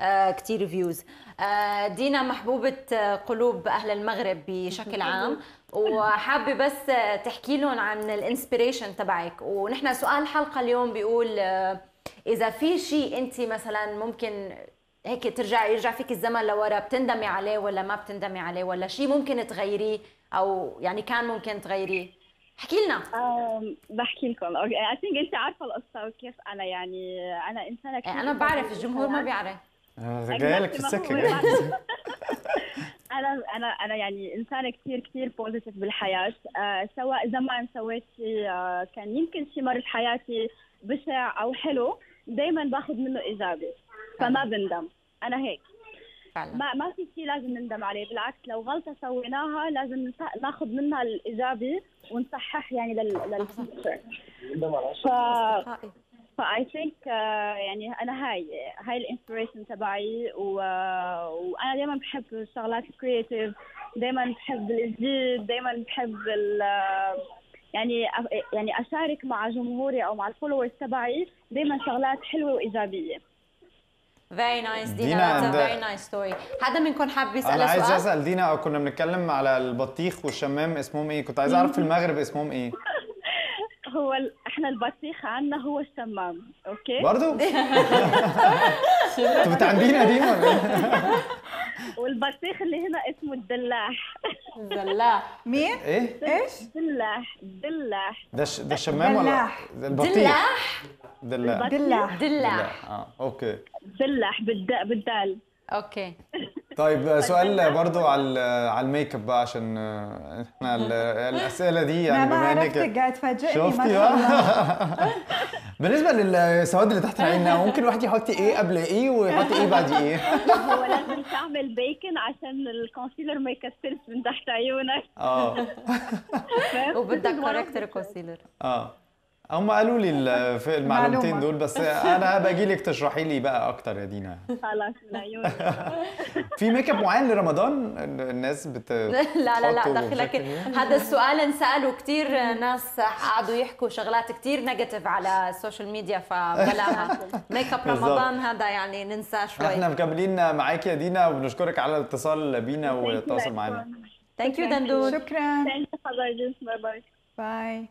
آه كتير فيوز آه دينا محبوبة آه، قلوب أهل المغرب بشكل عام وحابة بس آه، تحكي لهم عن الانسبيريشن تبعك ونحن سؤال الحلقة اليوم بيقول آه، إذا في شيء أنت مثلا ممكن هيك ترجع يرجع فيك الزمن لورا بتندمي عليه ولا ما بتندمي عليه ولا شيء ممكن تغيريه أو يعني كان ممكن تغيريه احكي لنا أم، بحكي لكم اوكي اي ثينك انت عارفه القصه وكيف انا يعني انا انسانه كثير أنا بعرف الجمهور ما بيعرف آه، جايه لك في Exactly، ما السكه هو جاية لك في السكة. انا انا انا يعني انسانه كثير كثير بوزيتيف بالحياه آه سواء زمان سويت شيء آه كان يمكن شيء مر بحياتي بشع او حلو دائما باخذ منه ايجابي فما بندم انا هيك فعلا ما ما في شيء لازم نندم عليه بالعكس لو غلطه سويناها لازم نس- ناخذ منها الايجابي ونصحح يعني لل للفيوتشر ف أصدقائي. فاي ثينك يعني انا هاي هاي الانسبريشن تبعي و... وانا دائما بحب الشغلات الكرياتيف دائما بحب الجديد دائما بحب ال... يعني أ- يعني اشارك مع جمهوري او مع الفولورز تبعي دائما شغلات حلوه وايجابيه فيري نايس دينا، دينا عند- فيري نايس ستوري حدا منكم حابب يسال انا عايز سؤال اسال دينا كنا بنتكلم على البطيخ والشمام اسمهم ايه كنت عايز اعرف في المغرب اسمهم ايه هو ال... احنا البطيخ عندنا هو الشمام اوكي برضو انتوا بتعندينا دي ولا ايه والبطيخ اللي هنا اسمه الدلاح زلاح مين؟ ايه ايش؟ دلاح دلاح ده ش... ده الشمام ولا دلاح. ده البطيخ دلاح دلاح دلاح دلاح اه اوكي دلاح بالد... بالدال اوكي طيب سؤال برضو على على الميك اب بقى عشان آه، احنا ال- الاسئله دي انا يعني ما بما عرفتك انك قاعد تفاجئني ما شفتي شاء الله بقى بالنسبه للسواد اللي تحت العين ممكن الواحد يحط ايه قبل ايه ويحط ايه بعد ايه هو لازم تعمل بيكن عشان الكونسيلر ما يكسرش من تحت عيونك اه فاهم؟ وبدك This is one of كاركتر the- كونسيلر اه هم قالوا لي ال- في المعلومتين معلومة. دول بس انا باجي لك تشرحي لي بقى اكتر يا دينا خلاص من عيونك في ميك اب معين لرمضان الناس بت لا لا لا بتحطه دخلك بشكل- هذا السؤال انساله كثير ناس قعدوا يحكوا شغلات كثير نيجاتيف على السوشيال ميديا فبلاها ميك اب بالضبط. رمضان هذا يعني ننساه شوي احنا مكملين معاكي يا دينا وبنشكرك على الاتصال بينا والتواصل معنا ثانك يو دندون شكرا Thank you حبايبي باي باي باي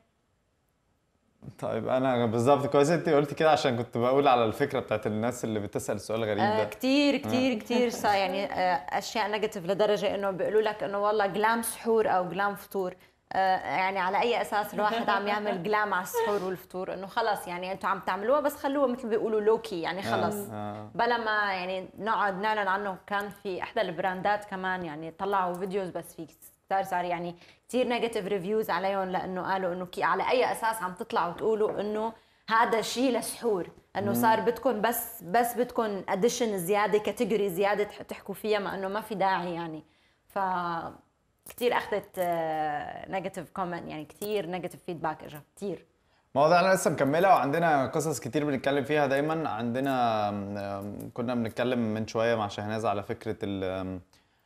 طيب انا بالظبط كويس انت قلتي كده عشان كنت بقول على الفكره بتاعت الناس اللي بتسال السؤال الغريب آه ده كثير كثير كثير صار يعني آه اشياء نيجاتيف لدرجه انه بيقولوا لك انه والله جلام سحور او جلام فطور آه يعني على اي اساس الواحد عم يعمل جلام على السحور والفطور انه خلص يعني انتم عم تعملوها بس خلوها مثل بيقولوا لوكي يعني خلص آه. بلا ما يعني نقعد نعلن عنه كان في احدى البراندات كمان يعني طلعوا فيديوز بس في صار صار يعني كثير نيجاتيف ريفيوز عليهم لانه قالوا انه كي على اي اساس عم تطلعوا تقولوا انه هذا شيء لسحور انه صار بدكم بس بس بدكم اديشن زياده كاتيجوري زياده تح- تحكوا فيها مع انه ما في داعي يعني ف كثير اخذت نيجاتيف كومنت يعني كثير نيجاتيف فيدباك اجى كثير مواضيعنا لسه مكملة وعندنا قصص كتير بنتكلم فيها دايما عندنا آم، كنا بنتكلم من شوية مع شهناز على فكرة ال- آم،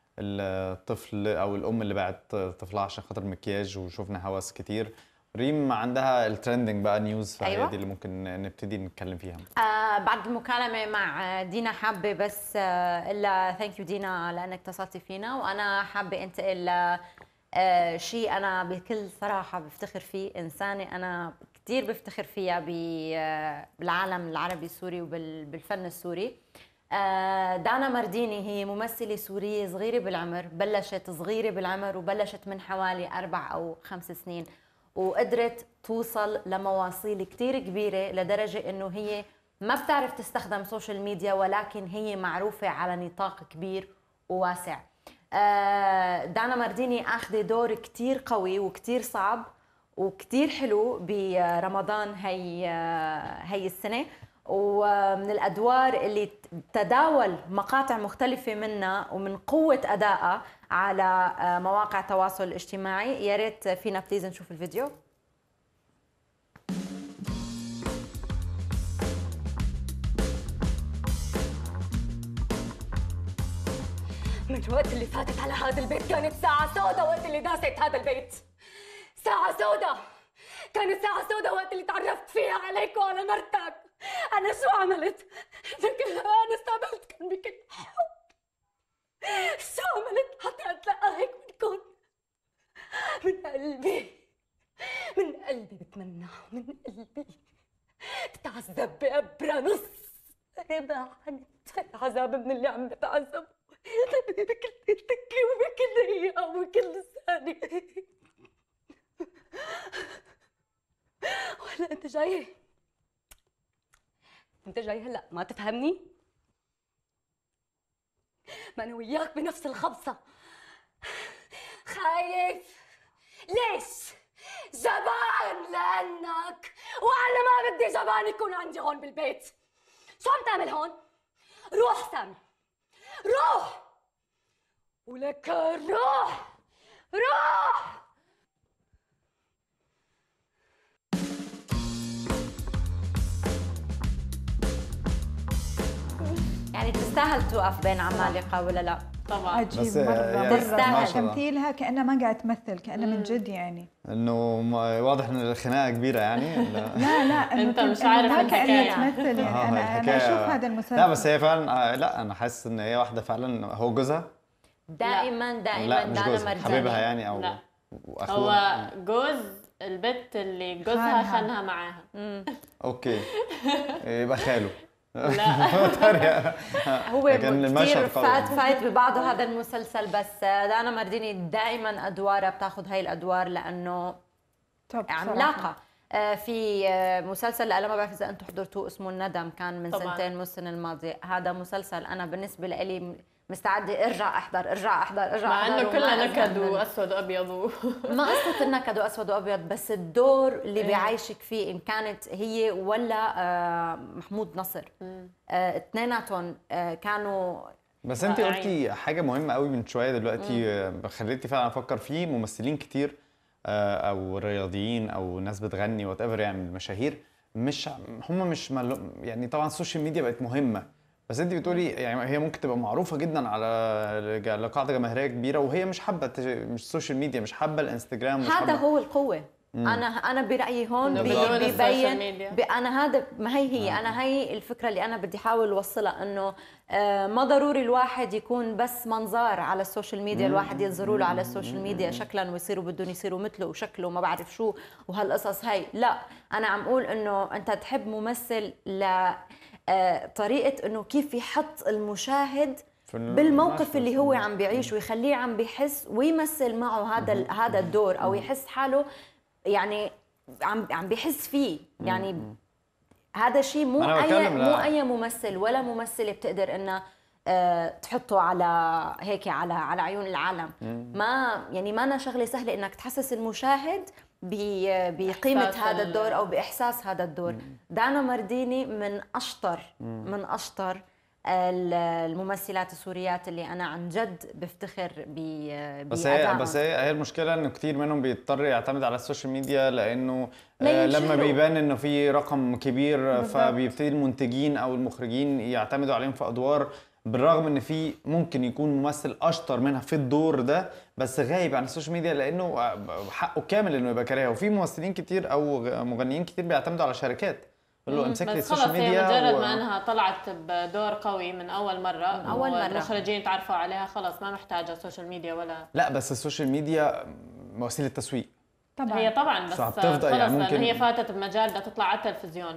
الطفل أو الأم اللي باعت طفلها عشان خاطر مكياج وشفنا هوس كتير ريم عندها الترندنج بقى نيوز فهي أيوة. دي اللي ممكن نبتدي نتكلم فيها آه بعد المكالمة مع دينا حابة بس آه إلا ثانك يو دينا لأنك اتصلتي فينا وأنا حابة أنتقل ل آه شيء أنا بكل صراحة بفتخر فيه إنسانة أنا كثير بفتخر فيها ب- آه، بالعالم العربي السوري وبالفن السوري آه، دانا مرديني هي ممثلة سورية صغيرة بالعمر بلشت صغيرة بالعمر وبلشت من حوالي أربع أو خمس سنين وقدرت توصل لمواصيل كتير كبيرة لدرجة إنه هي ما بتعرف تستخدم سوشيال ميديا ولكن هي معروفة على نطاق كبير وواسع آه، دانا مرديني أخذ دور كتير قوي وكتير صعب وكتير حلو برمضان هي هي السنة ومن الأدوار اللي تداول مقاطع مختلفة منها ومن قوة أدائها على مواقع التواصل الاجتماعي يا ريت فينا بليز نشوف الفيديو من الوقت اللي فاتت على هذا البيت كانت ساعة سودة وقت اللي داست هذا البيت ساعة سودة كانت ساعة سودة وقت اللي تعرفت فيها عليك وعلى مرتك انا شو عملت؟ لكن انا استقبلت كان بكل حب شو عملت حتى اتلقى هيك منكم؟ من قلبي من قلبي بتمنى من قلبي تتعذب بأبرة نص ربع عن العذاب من اللي عم بتعذب بكل تكة وبكل دقيقة وبكل ثانية ولا انت جاي انت جاي هلا ما تفهمني ما انا وياك بنفس الخبصة خايف ليش جبان لانك وانا ما بدي جبان يكون عندي هون بالبيت شو عم تعمل هون روح سامي روح ولك روح روح يعني تستاهل توقف بين عمالقه ولا لا طبعا عجيب بس مرة يعني مرة تستاهل. ما شاء الله. تمثيلها كأنها ما قاعدة تمثل كأنها من جد يعني انه ما- واضح ان الخناقه كبيره يعني لا لا لا إنه أنت كم- مش إنه عارف ما الحكاية. كأنها تمثل يعني آه، أنا أنا الحكاية- أشوف هذا المسلسل لا بس هي فعلا آه، لا انا حاسس ان هي واحده فعلا هو جوزها دائما دائما لا مش دانا جوزها مرجاني حبيبها يعني او لا. هو واخوها جوز البت اللي جوزها خانها. خانها معاها اوكي يبقى خاله لا هو لكن المشهد كثير قوي. فات فايت ببعضه هذا المسلسل بس دانا مرديني دائما ادوارها بتاخذ هاي الادوار لانه توب صراحة. عملاقه آه، في آه، مسلسل انا ما بعرف اذا انتم حضرتوه اسمه الندم كان من طبعاً. سنتين مو السنه الماضيه هذا مسلسل انا بالنسبه لي مستعده ارجع احضر ارجع احضر ارجع مع احضر انه وما كلها أزهق نكد منه. واسود وابيض و... ما قصة النكد واسود وابيض بس الدور اللي إيه. بيعيشك فيه ان كانت هي ولا آه، محمود نصر آه، اثنيناتهم آه، كانوا بس انت رائعين. قلتي حاجه مهمه قوي من شويه دلوقتي آه، خليتي فعلا افكر في ممثلين كتير آه، او رياضيين او ناس بتغني وات ايفر يعني من المشاهير مش هم مش ملو يعني طبعا السوشيال ميديا بقت مهمه بس انت بتقولي يعني هي ممكن تبقى معروفه جدا على لقاعده جماهيريه كبيره وهي مش حابه التج- مش السوشيال ميديا مش حابه الانستجرام مش هذا حابه هو القوة انا انا برايي هون إنه بي- بدون السوشيال ببين ميديا. ب- انا هذا ما هي هي انا هي الفكره اللي انا بدي احاول اوصلها انه آه، ما ضروري الواحد يكون بس منظار على السوشيال ميديا الواحد ينظروا له على السوشيال ميديا شكلا ويصيروا بدهم يصيروا مثله وشكله وما بعرف شو وهالقصص هاي لا انا عم اقول انه انت تحب ممثل ل آه، طريقه انه كيف يحط المشاهد في ال- بالموقف ماشي. اللي هو عم بيعيش ويخليه عم بيحس ويمثل معه هذا ال- هذا الدور او يحس حاله يعني عم عم بيحس فيه يعني هذا شيء مو أنا اي بتكلم مو لا. اي ممثل ولا ممثله بتقدر انها آه، تحطه على هيك على على عيون العالم ما يعني ما أنا شغله سهله انك تحسس المشاهد ب- بقيمه إحساس هذا ال- الدور او باحساس هذا الدور دانا مرديني من اشطر من اشطر ال- الممثلات السوريات اللي انا عن جد بفتخر ب بس هي بأدائهم. بس هي هي المشكله انه كتير منهم بيضطر يعتمد على السوشيال ميديا لانه لا آه، لما ينشهروا. بيبان انه في رقم كبير بالظبط. فبيبتدي المنتجين او المخرجين يعتمدوا عليهم في ادوار بالرغم ان في ممكن يكون ممثل اشطر منها في الدور ده بس غايب عن السوشيال ميديا لانه آه، حقه كامل انه يبقى كارهها وفي ممثلين كتير او مغنيين كتير بيعتمدوا على شركات يقول له امسك لي بس السوشيال خلص هي ميديا مجرد و- ما انها طلعت بدور قوي من اول مره من أول مرة. المخرجين تعرفوا عليها خلص ما محتاجه السوشيال ميديا ولا لا بس السوشيال ميديا وسيله تسويق طبعا هي طبعا بس صح، خلص بتفضل يعني لأن ممكن- هي فاتت بمجال بدها تطلع على التلفزيون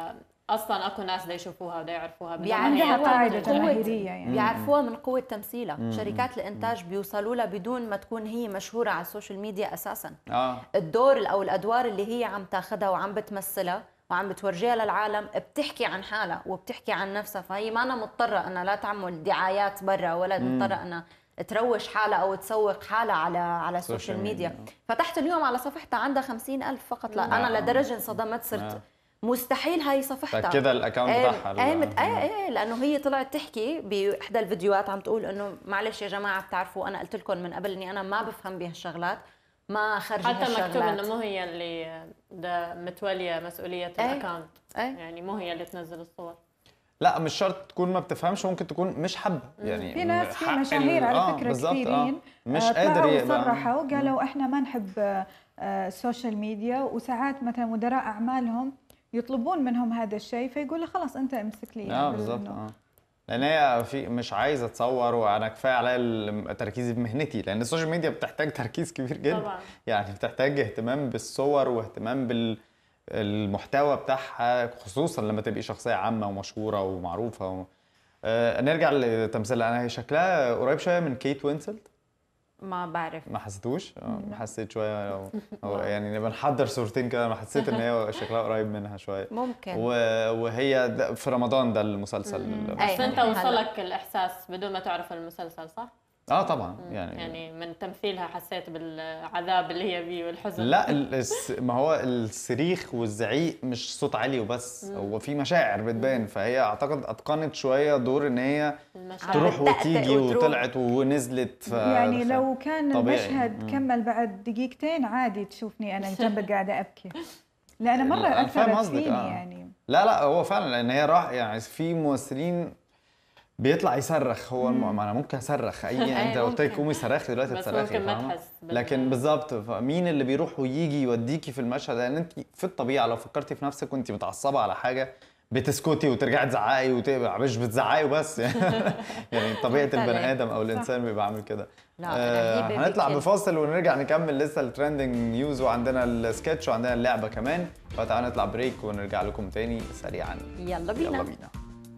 فاصلا اكو ناس بدها يشوفوها بدها يعرفوها بدون ما هي عندها بيعرفوها قاعدة من قوة- جماهيرية يعني. بيعرفوها من قوة تمثيلها شركات الإنتاج بيوصلوا لها بدون ما تكون هي مشهورة على السوشيال ميديا أساساً اه الدور أو الأدوار اللي هي عم تاخدها وعم بتمثلها وعم بتورجيها للعالم بتحكي عن حالها وبتحكي عن نفسها فهي ما أنا مضطرة أنها لا تعمل دعايات برا ولا مضطرة أنها تروج حالها أو تسوق حالها على على السوشيال السوشيال ميديا ميديا. فتحت اليوم على صفحتها عندها خمسين ألف فقط لا آه. أنا لدرجة انصدمت صرت آه. مستحيل هاي صفحتها كده الاكونت ايه بتاعها ايه ال- مت- ايه ايه لانه هي طلعت تحكي باحدى الفيديوهات عم تقول انه معلش يا جماعه بتعرفوا انا قلت لكم من قبل اني انا ما بفهم بهالشغلات ما خرجي حتى مكتوب هالشغلات انه مو هي اللي ده متوليه مسؤوليه إيه. الاكونت ايه يعني مو هي اللي تنزل الصور لا مش شرط تكون ما بتفهمش ممكن تكون مش حابه يعني في ناس في حق ال- مشاهير على آه، فكره بالظبط، آه. كثيرين مش آه، قادر طلعوا يبقى وصرحوا قالوا احنا ما نحب آه، آه، السوشيال ميديا وساعات مثلا مدراء اعمالهم يطلبون منهم هذا الشيء فيقول له خلاص انت امسك لي إياه اه بال- بالظبط إنه- اه لان هي في مش عايزه اتصور وانا كفايه عليا ال- تركيزي في مهنتي لان السوشيال ميديا بتحتاج تركيز كبير جدا طبعا يعني بتحتاج اهتمام بالصور واهتمام بالمحتوى بتاعها خصوصا لما تبقي شخصيه عامه ومشهوره ومعروفه و... آه نرجع لتمثيلها انا هي شكلها قريب شويه من كيت وينسلت ما بعرف ما حسيتوش آه، حسيت شويه أو... أو يعني نبقى نحضر صورتين كده انا حسيت ان هي شكلها قريب منها شويه ممكن و... وهي ده في رمضان ده المسلسل اللي- أي. بس انت هلا. وصلك الاحساس بدون ما تعرف المسلسل صح؟ اه طبعا يعني, يعني من تمثيلها حسيت بالعذاب اللي هي فيه والحزن لا ال- الس... ما هو الصريخ والزعيق مش صوت عالي وبس هو في مشاعر بتبان فهي اعتقد اتقنت شويه دور ان هي المشاعر تروح تأتأ وتيجي وتروح. وطلعت ونزلت ف... يعني ف- لو كان طبيعي. المشهد مم. كمل بعد دقيقتين عادي تشوفني انا جنبك قاعده ابكي لان مره أنا فاهم اثرت قصدك، فيني آه. يعني لا لا هو فعلا لان هي راح يعني في ممثلين بيطلع يصرخ هو الم... ما انا ممكن اصرخ اي انت لو قلت لك ممكن. قومي صرخي دلوقتي بس تصرخي ممكن ما فاهمة؟ تحس بال- لكن بالظبط فمين اللي بيروح ويجي يوديكي في المشهد لان انت في الطبيعه لو فكرتي في نفسك وانت متعصبه على حاجه بتسكتي وترجعي تزعقي وتبقى مش بتزعقي وبس يعني يعني طبيعه فهمت البني عليك. ادم او الانسان بيبقى عامل كده لا آه أنا هيبة هنطلع بكل. بفاصل ونرجع نكمل لسه الترندنج نيوز وعندنا السكتش وعندنا اللعبه كمان فتعالوا نطلع بريك ونرجع لكم تاني سريعا يلا بينا يلا بينا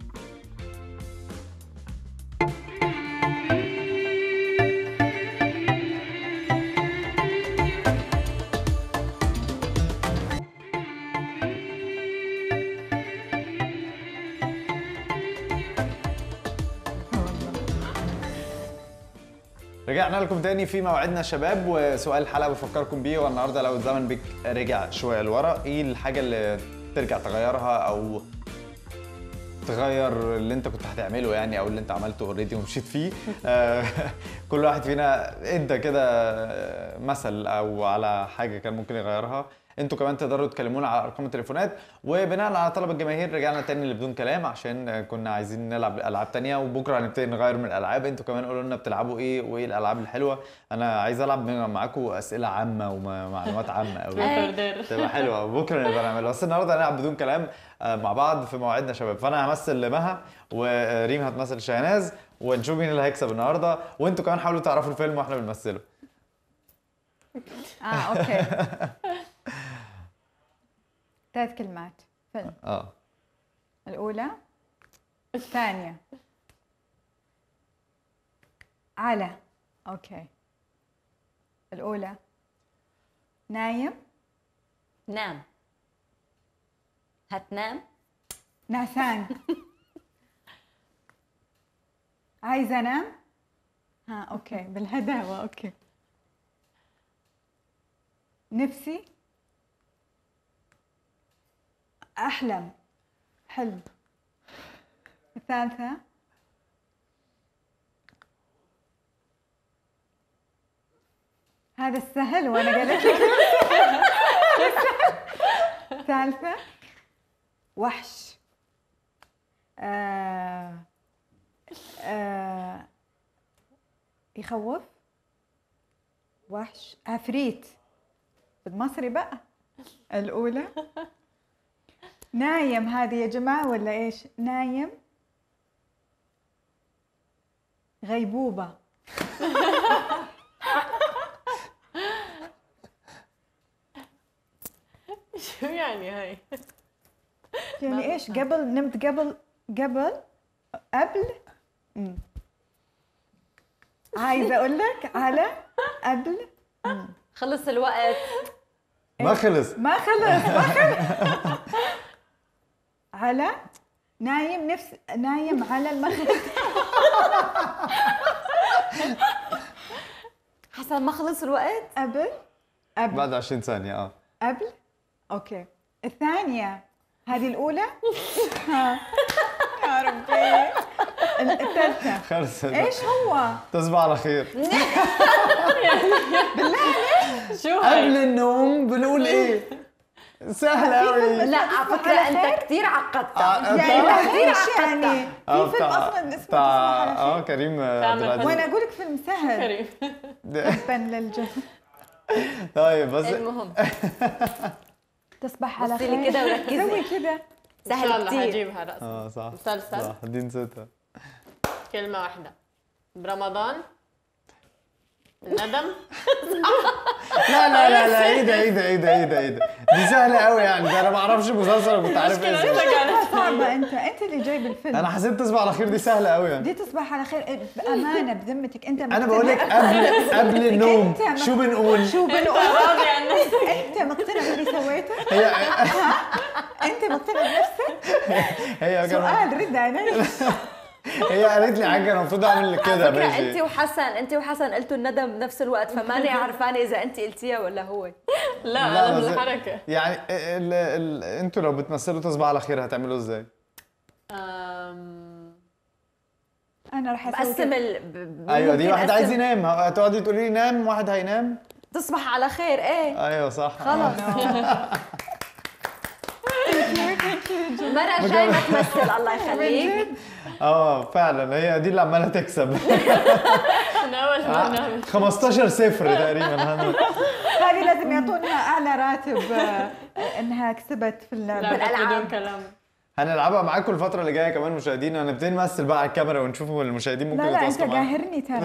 رجعنا لكم تاني في موعدنا شباب وسؤال الحلقه بفكركم بيه والنهارده لو الزمن بك رجع شويه لورا ايه الحاجه اللي ترجع تغيرها او تغير اللي انت كنت هتعمله يعني او اللي انت عملته اوريدي ومشيت فيه آه، كل واحد فينا ادى كده آه، مثل او على حاجه كان ممكن يغيرها انتوا كمان تقدروا تكلمونا على ارقام التليفونات وبناء على طلب الجماهير رجعنا تاني اللي بدون كلام عشان آه، كنا عايزين نلعب العاب تانية وبكره هنبتدي نغير من الالعاب انتوا كمان قولوا لنا بتلعبوا ايه وايه الالعاب الحلوه انا عايز العب معاكم اسئله عامه ومعلومات عامه قوي فردير تبقى حلوه بكره نبقى نعملها بس النهارده هنلعب بدون كلام آه، مع بعض في موعدنا شباب فانا همثل مها وريم هتمثل شاهناز ونشوف مين اللي هيكسب النهارده وانتوا كمان حاولوا تعرفوا الفيلم واحنا بنمثله اه اوكي ثلاث كلمات فيلم اه الاولى الثانيه على اوكي الاولى نايم نام هتنام نعسان عايزه انام ها اوكي بالهداوه اوكي نفسي احلم حلم الثالثه هذا السهل وانا قالت لك الثالثه وحش آه آه يخوف وحش عفريت بالمصري بقى الأولى نايم هذه يا جماعة ولا إيش نايم غيبوبة شو يعني هاي؟ يعني إيش قبل نمت قبل قبل قبل مم. عايزة أقول لك على قبل خلص الوقت ما خلص ما خلص ما خلص على نايم نفس نايم على المخدة حسن ما خلص الوقت قبل قبل بعد 20 ثانيه اه قبل اوكي الثانية هذه الأولى ها يا ربي الثالثة خلص ايش هو؟ تصبح على خير شو قبل هاي؟ النوم بنقول ايه سهل قوي لا على فكره على خير؟ انت كثير عقدتها يعني ليش يعني؟ آه، في فيلم بتاع- اصلا اسمه بتاع تصبح على اه خير كريم تعمل عبد العزيز وانا اقول لك فيلم سهل كريم تبا للجهل طيب بس المهم تصبح على بصي خير لي كده وركزي. سوي كده ان شاء سهل الله كثير حجيبها رأسا اه صح مسلسل صح دي نسيتها كلمة واحدة برمضان الندم لا لا لا لا ايه ده ايه ده ايه ده ايه ده ايه ده دي سهله قوي يعني ده انا ما اعرفش مسلسل وكنت عارف مشكلة اسمه لسه قاعدة صعبة انت انت اللي جايب الفيلم انا حسيت تصبح على خير دي سهله قوي يعني دي تصبح على خير بامانه بذمتك انت انا بقول لك قبل قبل النوم أنت شو بنقول شو انت بنقول راضي عن نفسك انت مقتنع باللي سويته هي انت مقتنع بنفسك هي كان سؤال رد علي هي قالت لي حاجه انا المفروض اعمل كده فكرة انت ماشي وحسن انت وحسن قلتوا الندم بنفس الوقت فماني عرفانه اذا انت قلتيها ولا هو لا لا، انا بس- بالحركة يعني ال... ال... انتوا لو بتمثلوا تصبح على خير هتعملوا ازاي؟ أم، انا راح اسوي بقسم كده. ال... ب- ايوه دي ممكن واحد عايز أقسم- ينام هتقعدي تقولي لي نام واحد هينام تصبح على خير ايه ايوه صح خلص مرة جاي ما تمثل الله يخليك اه فعلا هي دي اللي عماله تكسب من اول برنامج 15 صفر تقريبا هن- هذه لازم يعطونا اعلى راتب آه، انها كسبت في ال- لا بالالعاب بدون كلام هنلعبها معاكم الفترة اللي جاية كمان مشاهدينا هنبتدي نمثل بقى على الكاميرا ونشوف المشاهدين ممكن لا لا انت يتواصلوا معانا قاهرني ترى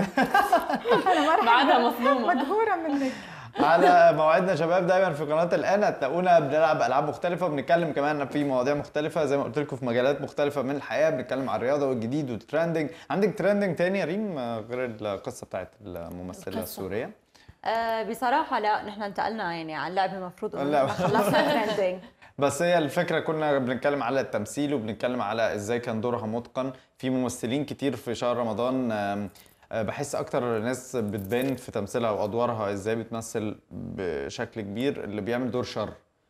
انا ما راح بعدها مصدومة مقهوره منك على موعدنا شباب دايما في قناه الان هتلاقونا بنلعب العاب مختلفه بنتكلم كمان في مواضيع مختلفه زي ما قلت لكم في مجالات مختلفه من الحياه بنتكلم عن الرياضه والجديد والترندنج عندك ترندنج تاني يا ريم آه، غير القصه بتاعت الممثله القصة. السوريه آه بصراحة لا نحن انتقلنا يعني عن لعبة المفروض لا. انه خلصنا ترندنج بس هي الفكره كنا بنتكلم على التمثيل وبنتكلم على ازاي كان دورها متقن في ممثلين كتير في شهر رمضان آم، آه، بحس اكتر ناس بتبان في تمثيلها وادوارها ازاي بتمثل بشكل كبير اللي بيعمل دور شر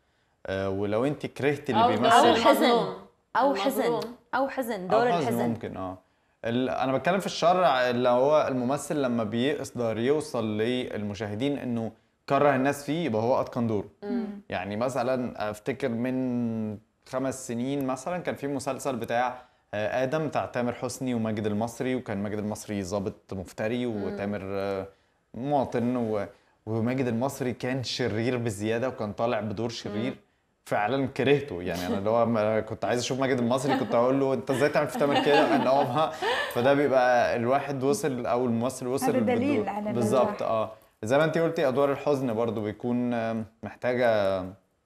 آه، ولو انت كرهتي اللي او بيمثل أو دور حزن. المظلوم. او حزن المظلوم. او حزن أو دور حزن الحزن ممكن اه ال- انا بتكلم في الشرع اللي هو الممثل لما بيقدر يوصل للمشاهدين انه كره الناس فيه يبقى هو اتقن دوره يعني مثلا افتكر من خمس سنين مثلا كان في مسلسل بتاع آه، ادم بتاع تامر حسني وماجد المصري وكان ماجد المصري ضابط مفتري وتامر آه، مواطن و- وماجد المصري كان شرير بزياده وكان طالع بدور شرير فعلا كرهته يعني انا اللي هو ما كنت عايز اشوف ماجد المصري كنت اقول له انت ازاي تعمل في تامر كده ان هو ما- فده بيبقى الواحد وصل او الممثل وصل هذا دليل بالدور. على النجاح. بالظبط اه زي ما انت قلتي ادوار الحزن برضو بيكون آم، محتاجه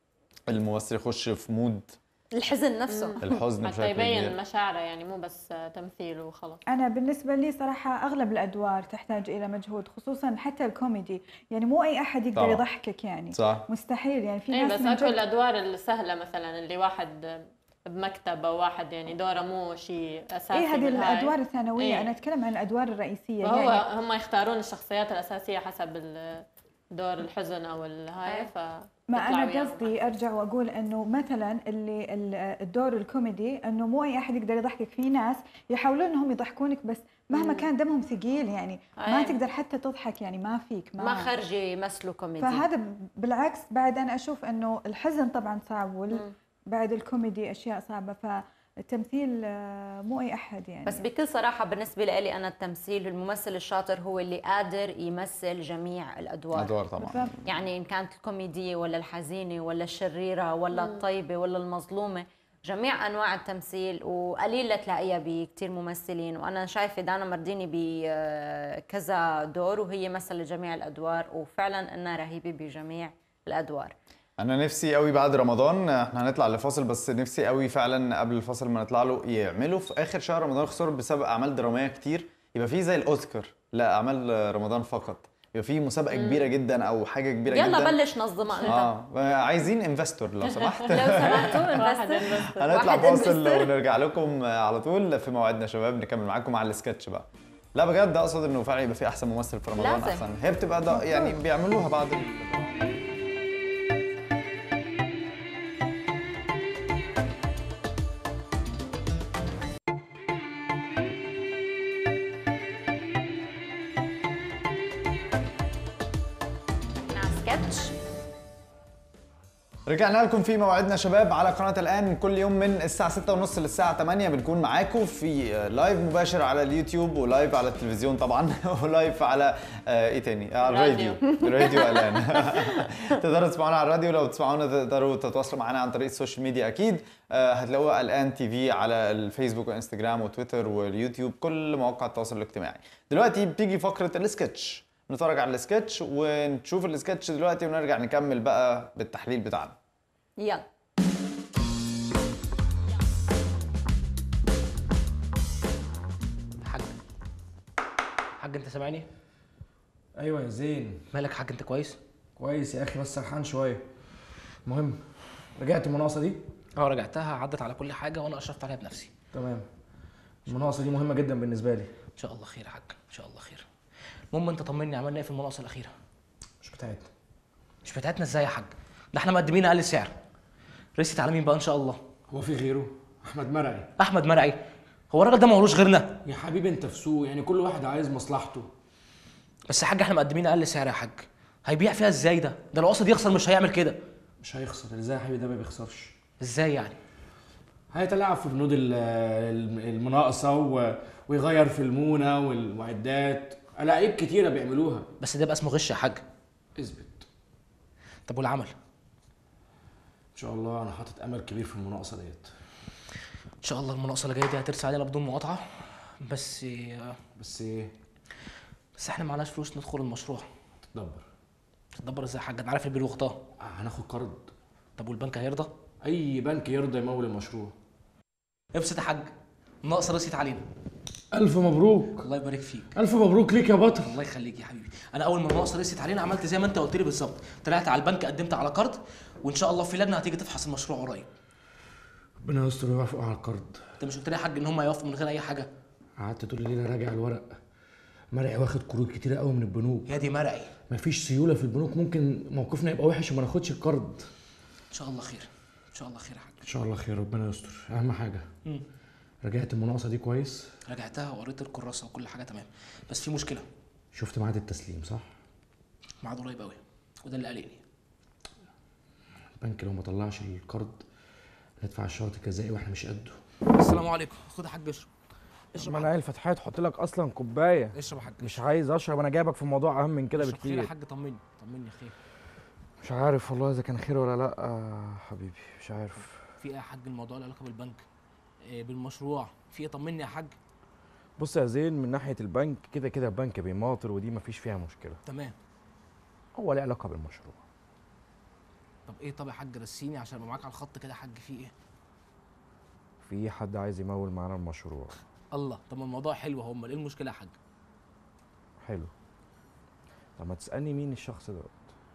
الممثل يخش في مود الحزن نفسه الحزن حتى بشكل يبين كبير مشاعره يعني مو بس تمثيل وخلاص انا بالنسبه لي صراحه اغلب الادوار تحتاج الى مجهود خصوصا حتى الكوميدي يعني مو اي احد يقدر طبعاً. يضحكك يعني صح مستحيل يعني في اي ناس بس من اكو جد الادوار السهله مثلا اللي واحد بمكتب او واحد يعني دوره مو شيء اساسي اي هذه بالهاي. الادوار الثانويه إيه. انا اتكلم عن الادوار الرئيسيه فهو يعني هم يختارون الشخصيات الاساسيه حسب ال- دور الحزن او الهاي ف ما يطلعوا انا وياهم. قصدي ارجع واقول انه مثلا اللي ال- الدور الكوميدي انه مو اي احد يقدر يضحكك في ناس يحاولون انهم يضحكونك بس مهما كان دمهم ثقيل يعني ما أي. تقدر حتى تضحك يعني ما فيك ما خرجي يمثلوا كوميدي فهذا بالعكس بعد انا اشوف انه الحزن طبعا صعب مم. وبعد الكوميدي اشياء صعبه فالتمثيل آه، مو اي احد يعني بس بكل صراحة بالنسبة لي أنا التمثيل الممثل الشاطر هو اللي قادر يمثل جميع الأدوار ادوار طبعا بالضبط. يعني إن كانت الكوميدية ولا الحزينة ولا الشريرة ولا الطيبة ولا المظلومة جميع أنواع التمثيل وقليل لتلاقيها بكتير ممثلين وأنا شايفة دانا مرديني بكذا دور وهي مثل جميع الأدوار وفعلا إنها رهيبة بجميع الأدوار انا نفسي قوي بعد رمضان احنا هنطلع لفاصل بس نفسي قوي فعلا قبل الفاصل ما نطلع له يعملوا في اخر شهر رمضان خصوصا بسبب اعمال دراميه كتير يبقى في زي الاوسكار لا اعمال رمضان فقط يبقى في مسابقه كبيره جدا او حاجه كبيره جدا يلا بلش نظمها أنت اه عايزين انفستور لو سمحت لو سمحتوا واحد انفستر انفستر. هنطلع واحد فاصل investor. ونرجع لكم على طول في موعدنا يا شباب نكمل معاكم مع السكتش بقى لا بجد اقصد انه فعلا يبقى في احسن ممثل في رمضان لازم. احسن هي بتبقى ده يعني بيعملوها بعد ال- مع سكتش رجعنا لكم في موعدنا شباب على قناة الآن كل يوم من الساعة 6 ونص للساعة 8 بنكون معاكم في لايف مباشر على اليوتيوب ولايف على التلفزيون طبعا ولايف على آه، ايه تاني؟ على الراديو راديو الآن تقدروا تسمعونا على الراديو لو تسمعونا تقدروا تتواصلوا معنا عن طريق السوشيال ميديا أكيد آه، هتلاقوها الآن تي في على الفيسبوك وانستجرام وتويتر واليوتيوب كل مواقع التواصل الاجتماعي دلوقتي بتيجي فقرة السكتش نتفرج على السكتش ونشوف السكتش دلوقتي ونرجع نكمل بقى بالتحليل بتاعنا يلا حاج حاج انت سامعني ايوه يا زين مالك حاج انت كويس كويس يا اخي بس سرحان شويه المهم رجعت المناقصه دي اه رجعتها عدت على كل حاجه وانا اشرفت عليها بنفسي تمام المناقصه دي مهمه جدا بالنسبه لي ان شاء الله خير يا حاج ان شاء الله خير المهم انت طمني عملنا ايه في المناقصه الاخيره مش بتاعتنا مش بتاعتنا ازاي يا حاج ده احنا مقدمين اقل سعر رست على مين بقى ان شاء الله هو في غيره احمد مرعي احمد مرعي هو الراجل ده ما ملوش غيرنا يا حبيبي انت في سوق يعني كل واحد عايز مصلحته بس يا حاج احنا مقدمين اقل سعر يا حاج هيبيع فيها ازاي ده ده لو قصد يخسر مش هيعمل كده مش هيخسر ازاي يا حبيبي ده ما بيخسرش ازاي يعني هيتلاعب في بنود ال- ال- المناقصه و... ويغير في المونه والمعدات ألاعيب كتيره بيعملوها بس ده بقى اسمه غش يا حاج اثبت طب والعمل ان شاء الله انا حاطط امل كبير في المناقصه ديت ان شاء الله المناقصه اللي جايه دي هترسى علينا بدون مقاطعه بس بس ايه بس احنا معناش فلوس ندخل المشروع تدبر تدبر ازاي يا حاج انا عارف البير وغطاه هناخد قرض طب والبنك هيرضى اي بنك يرضى يمول المشروع ابسط يا حاج الناقصه رسيت علينا الف مبروك الله يبارك فيك الف مبروك ليك يا بطل الله يخليك يا حبيبي انا اول ما الناقصه رسيت علينا عملت زي ما انت قلت لي بالظبط طلعت على البنك قدمت على قرض وان شاء الله في لجنه هتيجي تفحص المشروع قريب ربنا يستر ويوافقوا على القرض انت مش قلت لي يا حاج ان هم هيوافقوا من غير اي حاجه قعدت طول الليل اراجع الورق مرعي واخد قروض كتيره قوي من البنوك يا دي مرعي مفيش سيوله في البنوك ممكن موقفنا يبقى وحش وما ناخدش القرض ان شاء الله خير ان شاء الله خير يا حاج ان شاء الله خير ربنا يستر اهم حاجه مم. رجعت المناقصه دي كويس رجعتها وقريت الكراسه وكل حاجه تمام بس في مشكله شفت ميعاد التسليم صح ميعاد قريب قوي وده اللي قلقني البنك لو ما طلعش القرض ندفع الشرط الجزائي واحنا مش قده السلام عليكم خد يا حاج اشرب ما انا قايل فتحيه تحط لك اصلا كوبايه اشرب يا حاج مش عايز اشرب انا جايبك في موضوع اهم من كده اشرب خير يا بكتير حاج طمني طمني خير مش عارف والله اذا كان خير ولا لا آه حبيبي مش عارف في ايه يا حاج الموضوع له علاقه بالبنك إيه بالمشروع في ايه طمني يا حاج بص يا زين من ناحيه البنك كده كده البنك بيماطر ودي مفيش فيها مشكله تمام هو ليه علاقه بالمشروع طب ايه طب يا حاج رسيني عشان ابقى معاك على الخط كده يا حاج في ايه في حد عايز يمول معانا المشروع الله طب ما الموضوع حلو اهو امال ايه المشكله يا حاج حلو طب ما تسالني مين الشخص ده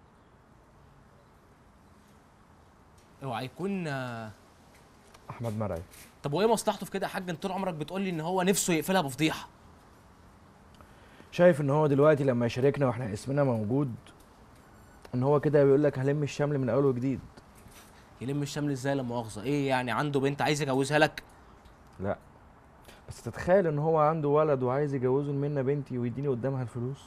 اوعى يكون آه، احمد مرعي طب وايه مصلحته في كده يا حاج انت طول عمرك بتقول لي ان هو نفسه يقفلها بفضيحه شايف ان هو دلوقتي لما يشاركنا واحنا اسمنا موجود ان هو كده بيقول لك هلم الشمل من اول وجديد يلم الشمل ازاي لا مؤاخذه ايه يعني عنده بنت عايز يجوزها لك لا بس تتخيل ان هو عنده ولد وعايز يجوزه لمنى بنتي ويديني قدامها الفلوس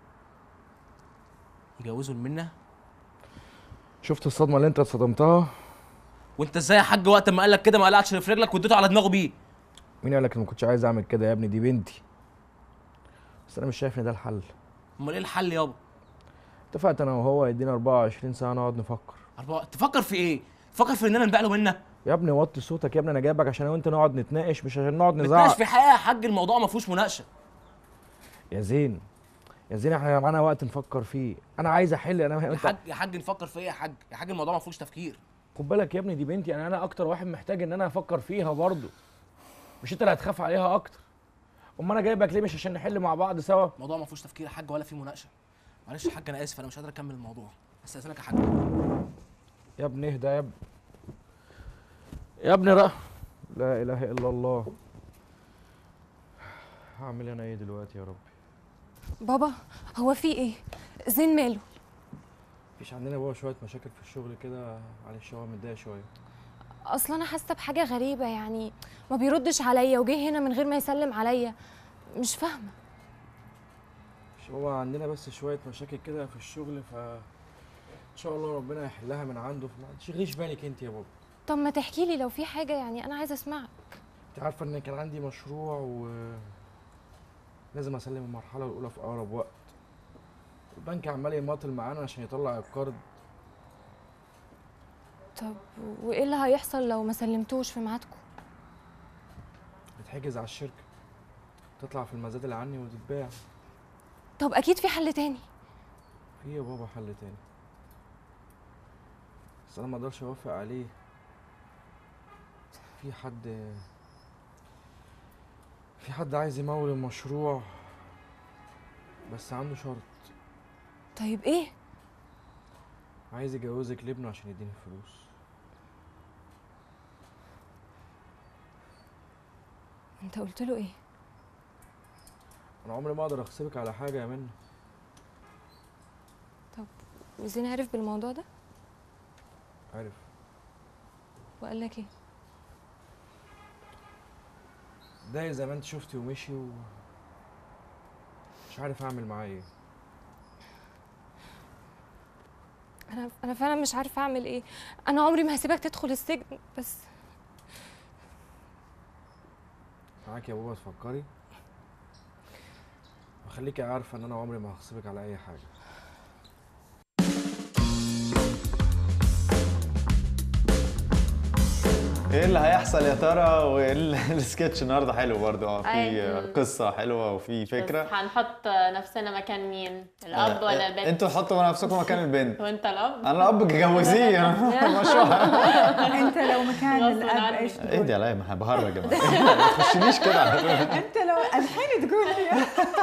يجوزه لمنى شفت الصدمه اللي انت اتصدمتها وانت ازاي يا حاج وقت ما قال لك كده ما قلعتش في رجلك واديته على دماغه بيه مين قال لك إني ما كنتش عايز اعمل كده يا ابني دي بنتي بس انا مش شايف ان ده الحل امال ايه الحل يابا اتفقت انا وهو يدينا 24 ساعه نقعد نفكر أربعة تفكر في ايه تفكر في اننا نبيع له منه يا ابني وطي صوتك يا ابني انا جايبك عشان انا وانت نقعد نتناقش مش عشان نقعد بتناقش نزعق في حقيقه يا حاج الموضوع ما فيهوش مناقشه يا زين يا زين احنا معانا وقت نفكر فيه انا عايز احل انا يا انت حاج يا حاج نفكر في ايه يا حاج يا حاج الموضوع ما فيهوش تفكير خد بالك يا ابني دي بنتي يعني انا اكتر واحد محتاج ان انا افكر فيها برضه مش انت اللي هتخاف عليها اكتر امال انا جايبك ليه مش عشان نحل مع بعض سوا الموضوع ما فيهوش تفكير يا حاج ولا فيه مناقشه معلش يا حاج انا اسف انا مش قادر اكمل الموضوع استاذنك يا حاج يا ابني اهدى يا ابني يا ابني رأ لا اله الا الله هعمل انا ايه دلوقتي يا رب بابا هو في ايه زين ماله مفيش عندنا بقى شويه مشاكل في الشغل كده معلش هو متضايق شويه اصلا انا حاسه بحاجه غريبه يعني ما بيردش عليا وجه هنا من غير ما يسلم عليا مش فاهمه مش هو عندنا بس شويه مشاكل كده في الشغل ف ان شاء الله ربنا يحلها من عنده فما تشغليش بالك انت يا بابا طب ما تحكي لي لو في حاجه يعني انا عايزه اسمعك انت عارفه ان كان عندي مشروع و لازم اسلم المرحله الاولى في اقرب وقت البنك عمال يماطل معانا عشان يطلع القرض طب وايه اللي هيحصل لو ما سلمتوش في ميعادكم بتحجز على الشركه تطلع في المزاد اللي عني وتتباع طب اكيد في حل تاني في يا بابا حل تاني بس انا ما اقدرش اوافق عليه في حد في حد عايز يمول المشروع بس عنده شرط طيب ايه عايز يجوزك لابنه عشان يديني فلوس انت قلت له ايه انا عمري ما اقدر اغصبك على حاجه يا منى طب وزين عرف بالموضوع ده عارف وقال لك ايه ده زي ما انت شفتي ومشي و مش عارف اعمل معاه ايه انا انا فعلا مش عارفه اعمل ايه انا عمري ما هسيبك تدخل السجن بس معاك يا بابا تفكري وخليكي عارفه ان انا عمري ما هغصبك على اي حاجه ايه اللي هيحصل يا ترى والسكتش النهارده حلو برضه اه في أي. قصه حلوه وفي فكره بس حنحط نفسنا مكان مين الاب آه، ولا البنت انتوا حطوا نفسكم مكان البنت وانت الاب انا الاب جوزيه أنا مشروع انت لو مكان غصباً الاب عني. ايش تقول؟ اهدي عليا ما بهرج يا جماعه ما تخشنيش كده على فكرة. انت لو الحين تقول لي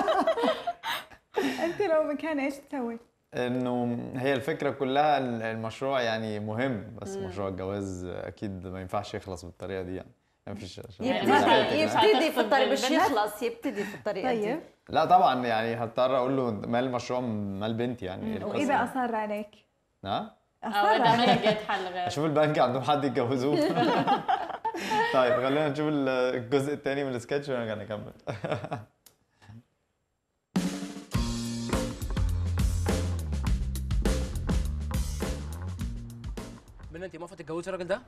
انت لو مكان ايش تسوي؟ انه هي الفكره كلها ال- المشروع يعني مهم بس مشروع الجواز اكيد ما ينفعش يخلص بالطريقه دي يعني ما فيش عشان يعني يبتدي مثلاً يبتدي في الطريق مش بالبنت. يخلص يبتدي في الطريقه دي طيب لا طبعا يعني هضطر اقول له مال المشروع مال بنتي يعني إيه واذا القصة؟ اصر عليك؟ نعم او اصر اذا ما عليك لقيت حل غير اشوف البنك عندهم حد يتجوزوه طيب خلينا نشوف ال- الجزء الثاني من السكتش ونرجع نكمل منى انت موافقه تتجوزي الراجل ده؟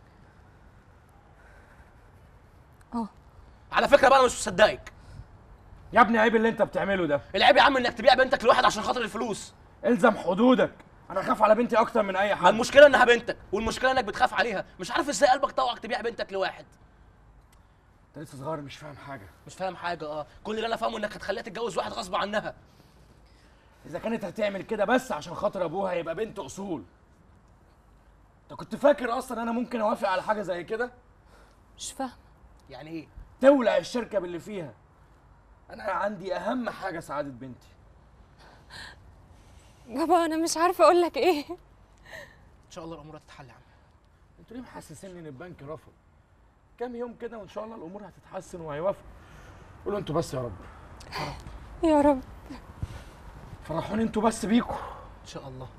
اه على فكره بقى انا مش مصدقك يا ابني عيب اللي انت بتعمله ده العيب يا عم انك تبيع بنتك لواحد عشان خاطر الفلوس الزم حدودك انا خاف على بنتي اكتر من اي ما حد المشكله انها بنتك والمشكله انك بتخاف عليها مش عارف ازاي قلبك طوعك تبيع بنتك لواحد انت لسه صغير مش فاهم حاجه مش فاهم حاجه اه كل اللي انا فاهمه انك هتخليها تتجوز واحد غصب عنها اذا كانت هتعمل كده بس عشان خاطر ابوها يبقى بنت اصول انت كنت فاكر اصلا انا ممكن اوافق على حاجه زي كده مش فاهمه يعني ايه تولع الشركه باللي فيها انا عندي اهم حاجه سعاده بنتي بابا انا مش عارفه اقول لك ايه ان شاء الله الامور هتتحل يا عم انتوا ليه محسسيني ان البنك رفض كام يوم كده وان شاء الله الامور هتتحسن وهيوافق قولوا انتوا بس يا رب يا رب فرحوني انتوا بس بيكوا ان شاء الله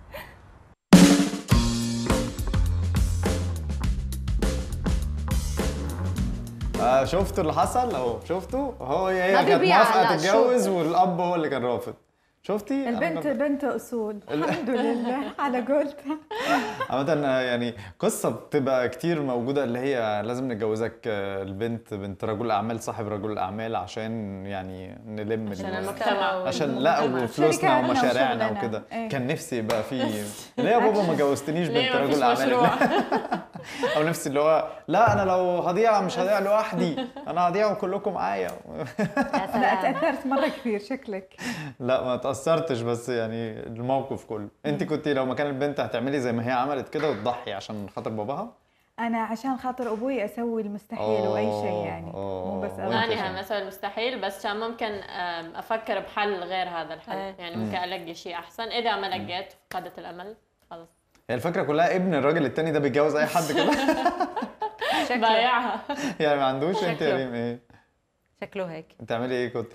آه شفتوا اللي حصل اهو شفتوا هو ما هي كانت بيبيع، موافقه لا، تتجوز والاب هو اللي كان رافض شفتي أنا البنت كنت- بنت اصول الحمد لله على قولتها عامة آه، يعني قصة بتبقى كتير موجودة اللي هي لازم نتجوزك آه، البنت بنت رجل أعمال صاحب رجل أعمال عشان يعني نلم عشان ال- المجتمع عشان لا المجتمع. وفلوسنا شركاتنا ومشاريعنا وشغلنا. وكده إيه. كان نفسي يبقى في ليه يا بابا ما جوزتنيش ليه بنت ما فيش رجل أعمال مشروع او نفسي اللي هو لا انا لو هضيع مش هضيع لوحدي انا هضيع وكلكم معايا يا لا سلام تاثرت مره كثير شكلك لا ما تاثرتش بس يعني الموقف كله انت كنت لو مكان البنت هتعملي زي ما هي عملت كده وتضحي عشان خاطر باباها انا عشان خاطر ابوي اسوي المستحيل واي شيء يعني مو بس أوه. أروح. وأنت أنا شو؟ مسوي المستحيل بس كان ممكن آم، أفكر بحل غير هذا الحل إيه. يعني ممكن ألاقي شيء أحسن إذا ما لقيت فقدت الأمل خلص هي الفكره كلها ابن الراجل التاني ده بيتجوز اي حد كده شكله بايعها يعني ما عندوش انت يا شكله. ريم ايه شكله هيك بتعملي ايه كنت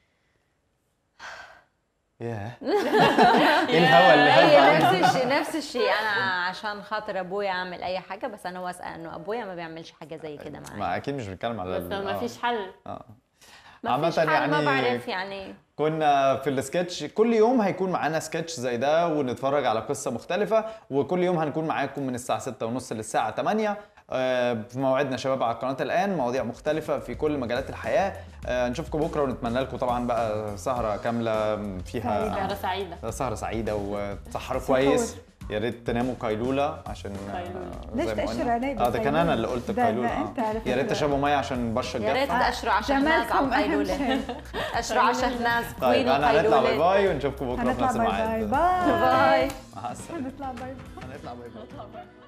ياه ايه الهوا اللي هي هوا نفس الشيء نفس الشيء انا عشان خاطر ابويا اعمل اي حاجه بس انا واثقه انه ابويا ما بيعملش حاجه زي كده معايا ما اكيد مش بنتكلم على بس ال- ما آه. فيش حل اه ما فيش حال ما بعرف يعني كنا في السكتش كل يوم هيكون معانا سكتش زي ده ونتفرج على قصة مختلفة وكل يوم هنكون معاكم من الساعة 6 ونص للساعة 8 آه، في موعدنا شباب على قناة الآن مواضيع مختلفة في كل مجالات الحياة آه، نشوفكم بكرة ونتمنى لكم طبعا بقى سهرة كاملة فيها سهرة سعيدة سهرة سعيدة وتسحروا سحور. كويس يا ريت تناموا قيلولة عشان آه، ليش زي ما تأشر قلنا. علي اه ده كان انا اللي قلت ده- ده قيلولة أنت آه. على يا ريت فكرة. تشربوا مية عشان البشرة يا ريت الجافة تأشروا عشان ناس جمالكم على أهم قيلولة شيء. أشروا عشان ناس طيب كوين انا هنطلع باي وقيلولة باي ونشوفكم بكرة في هنطلع نفس باي الميعاد باي باي باي مع السلامة هنطلع باي باي هنطلع باي باي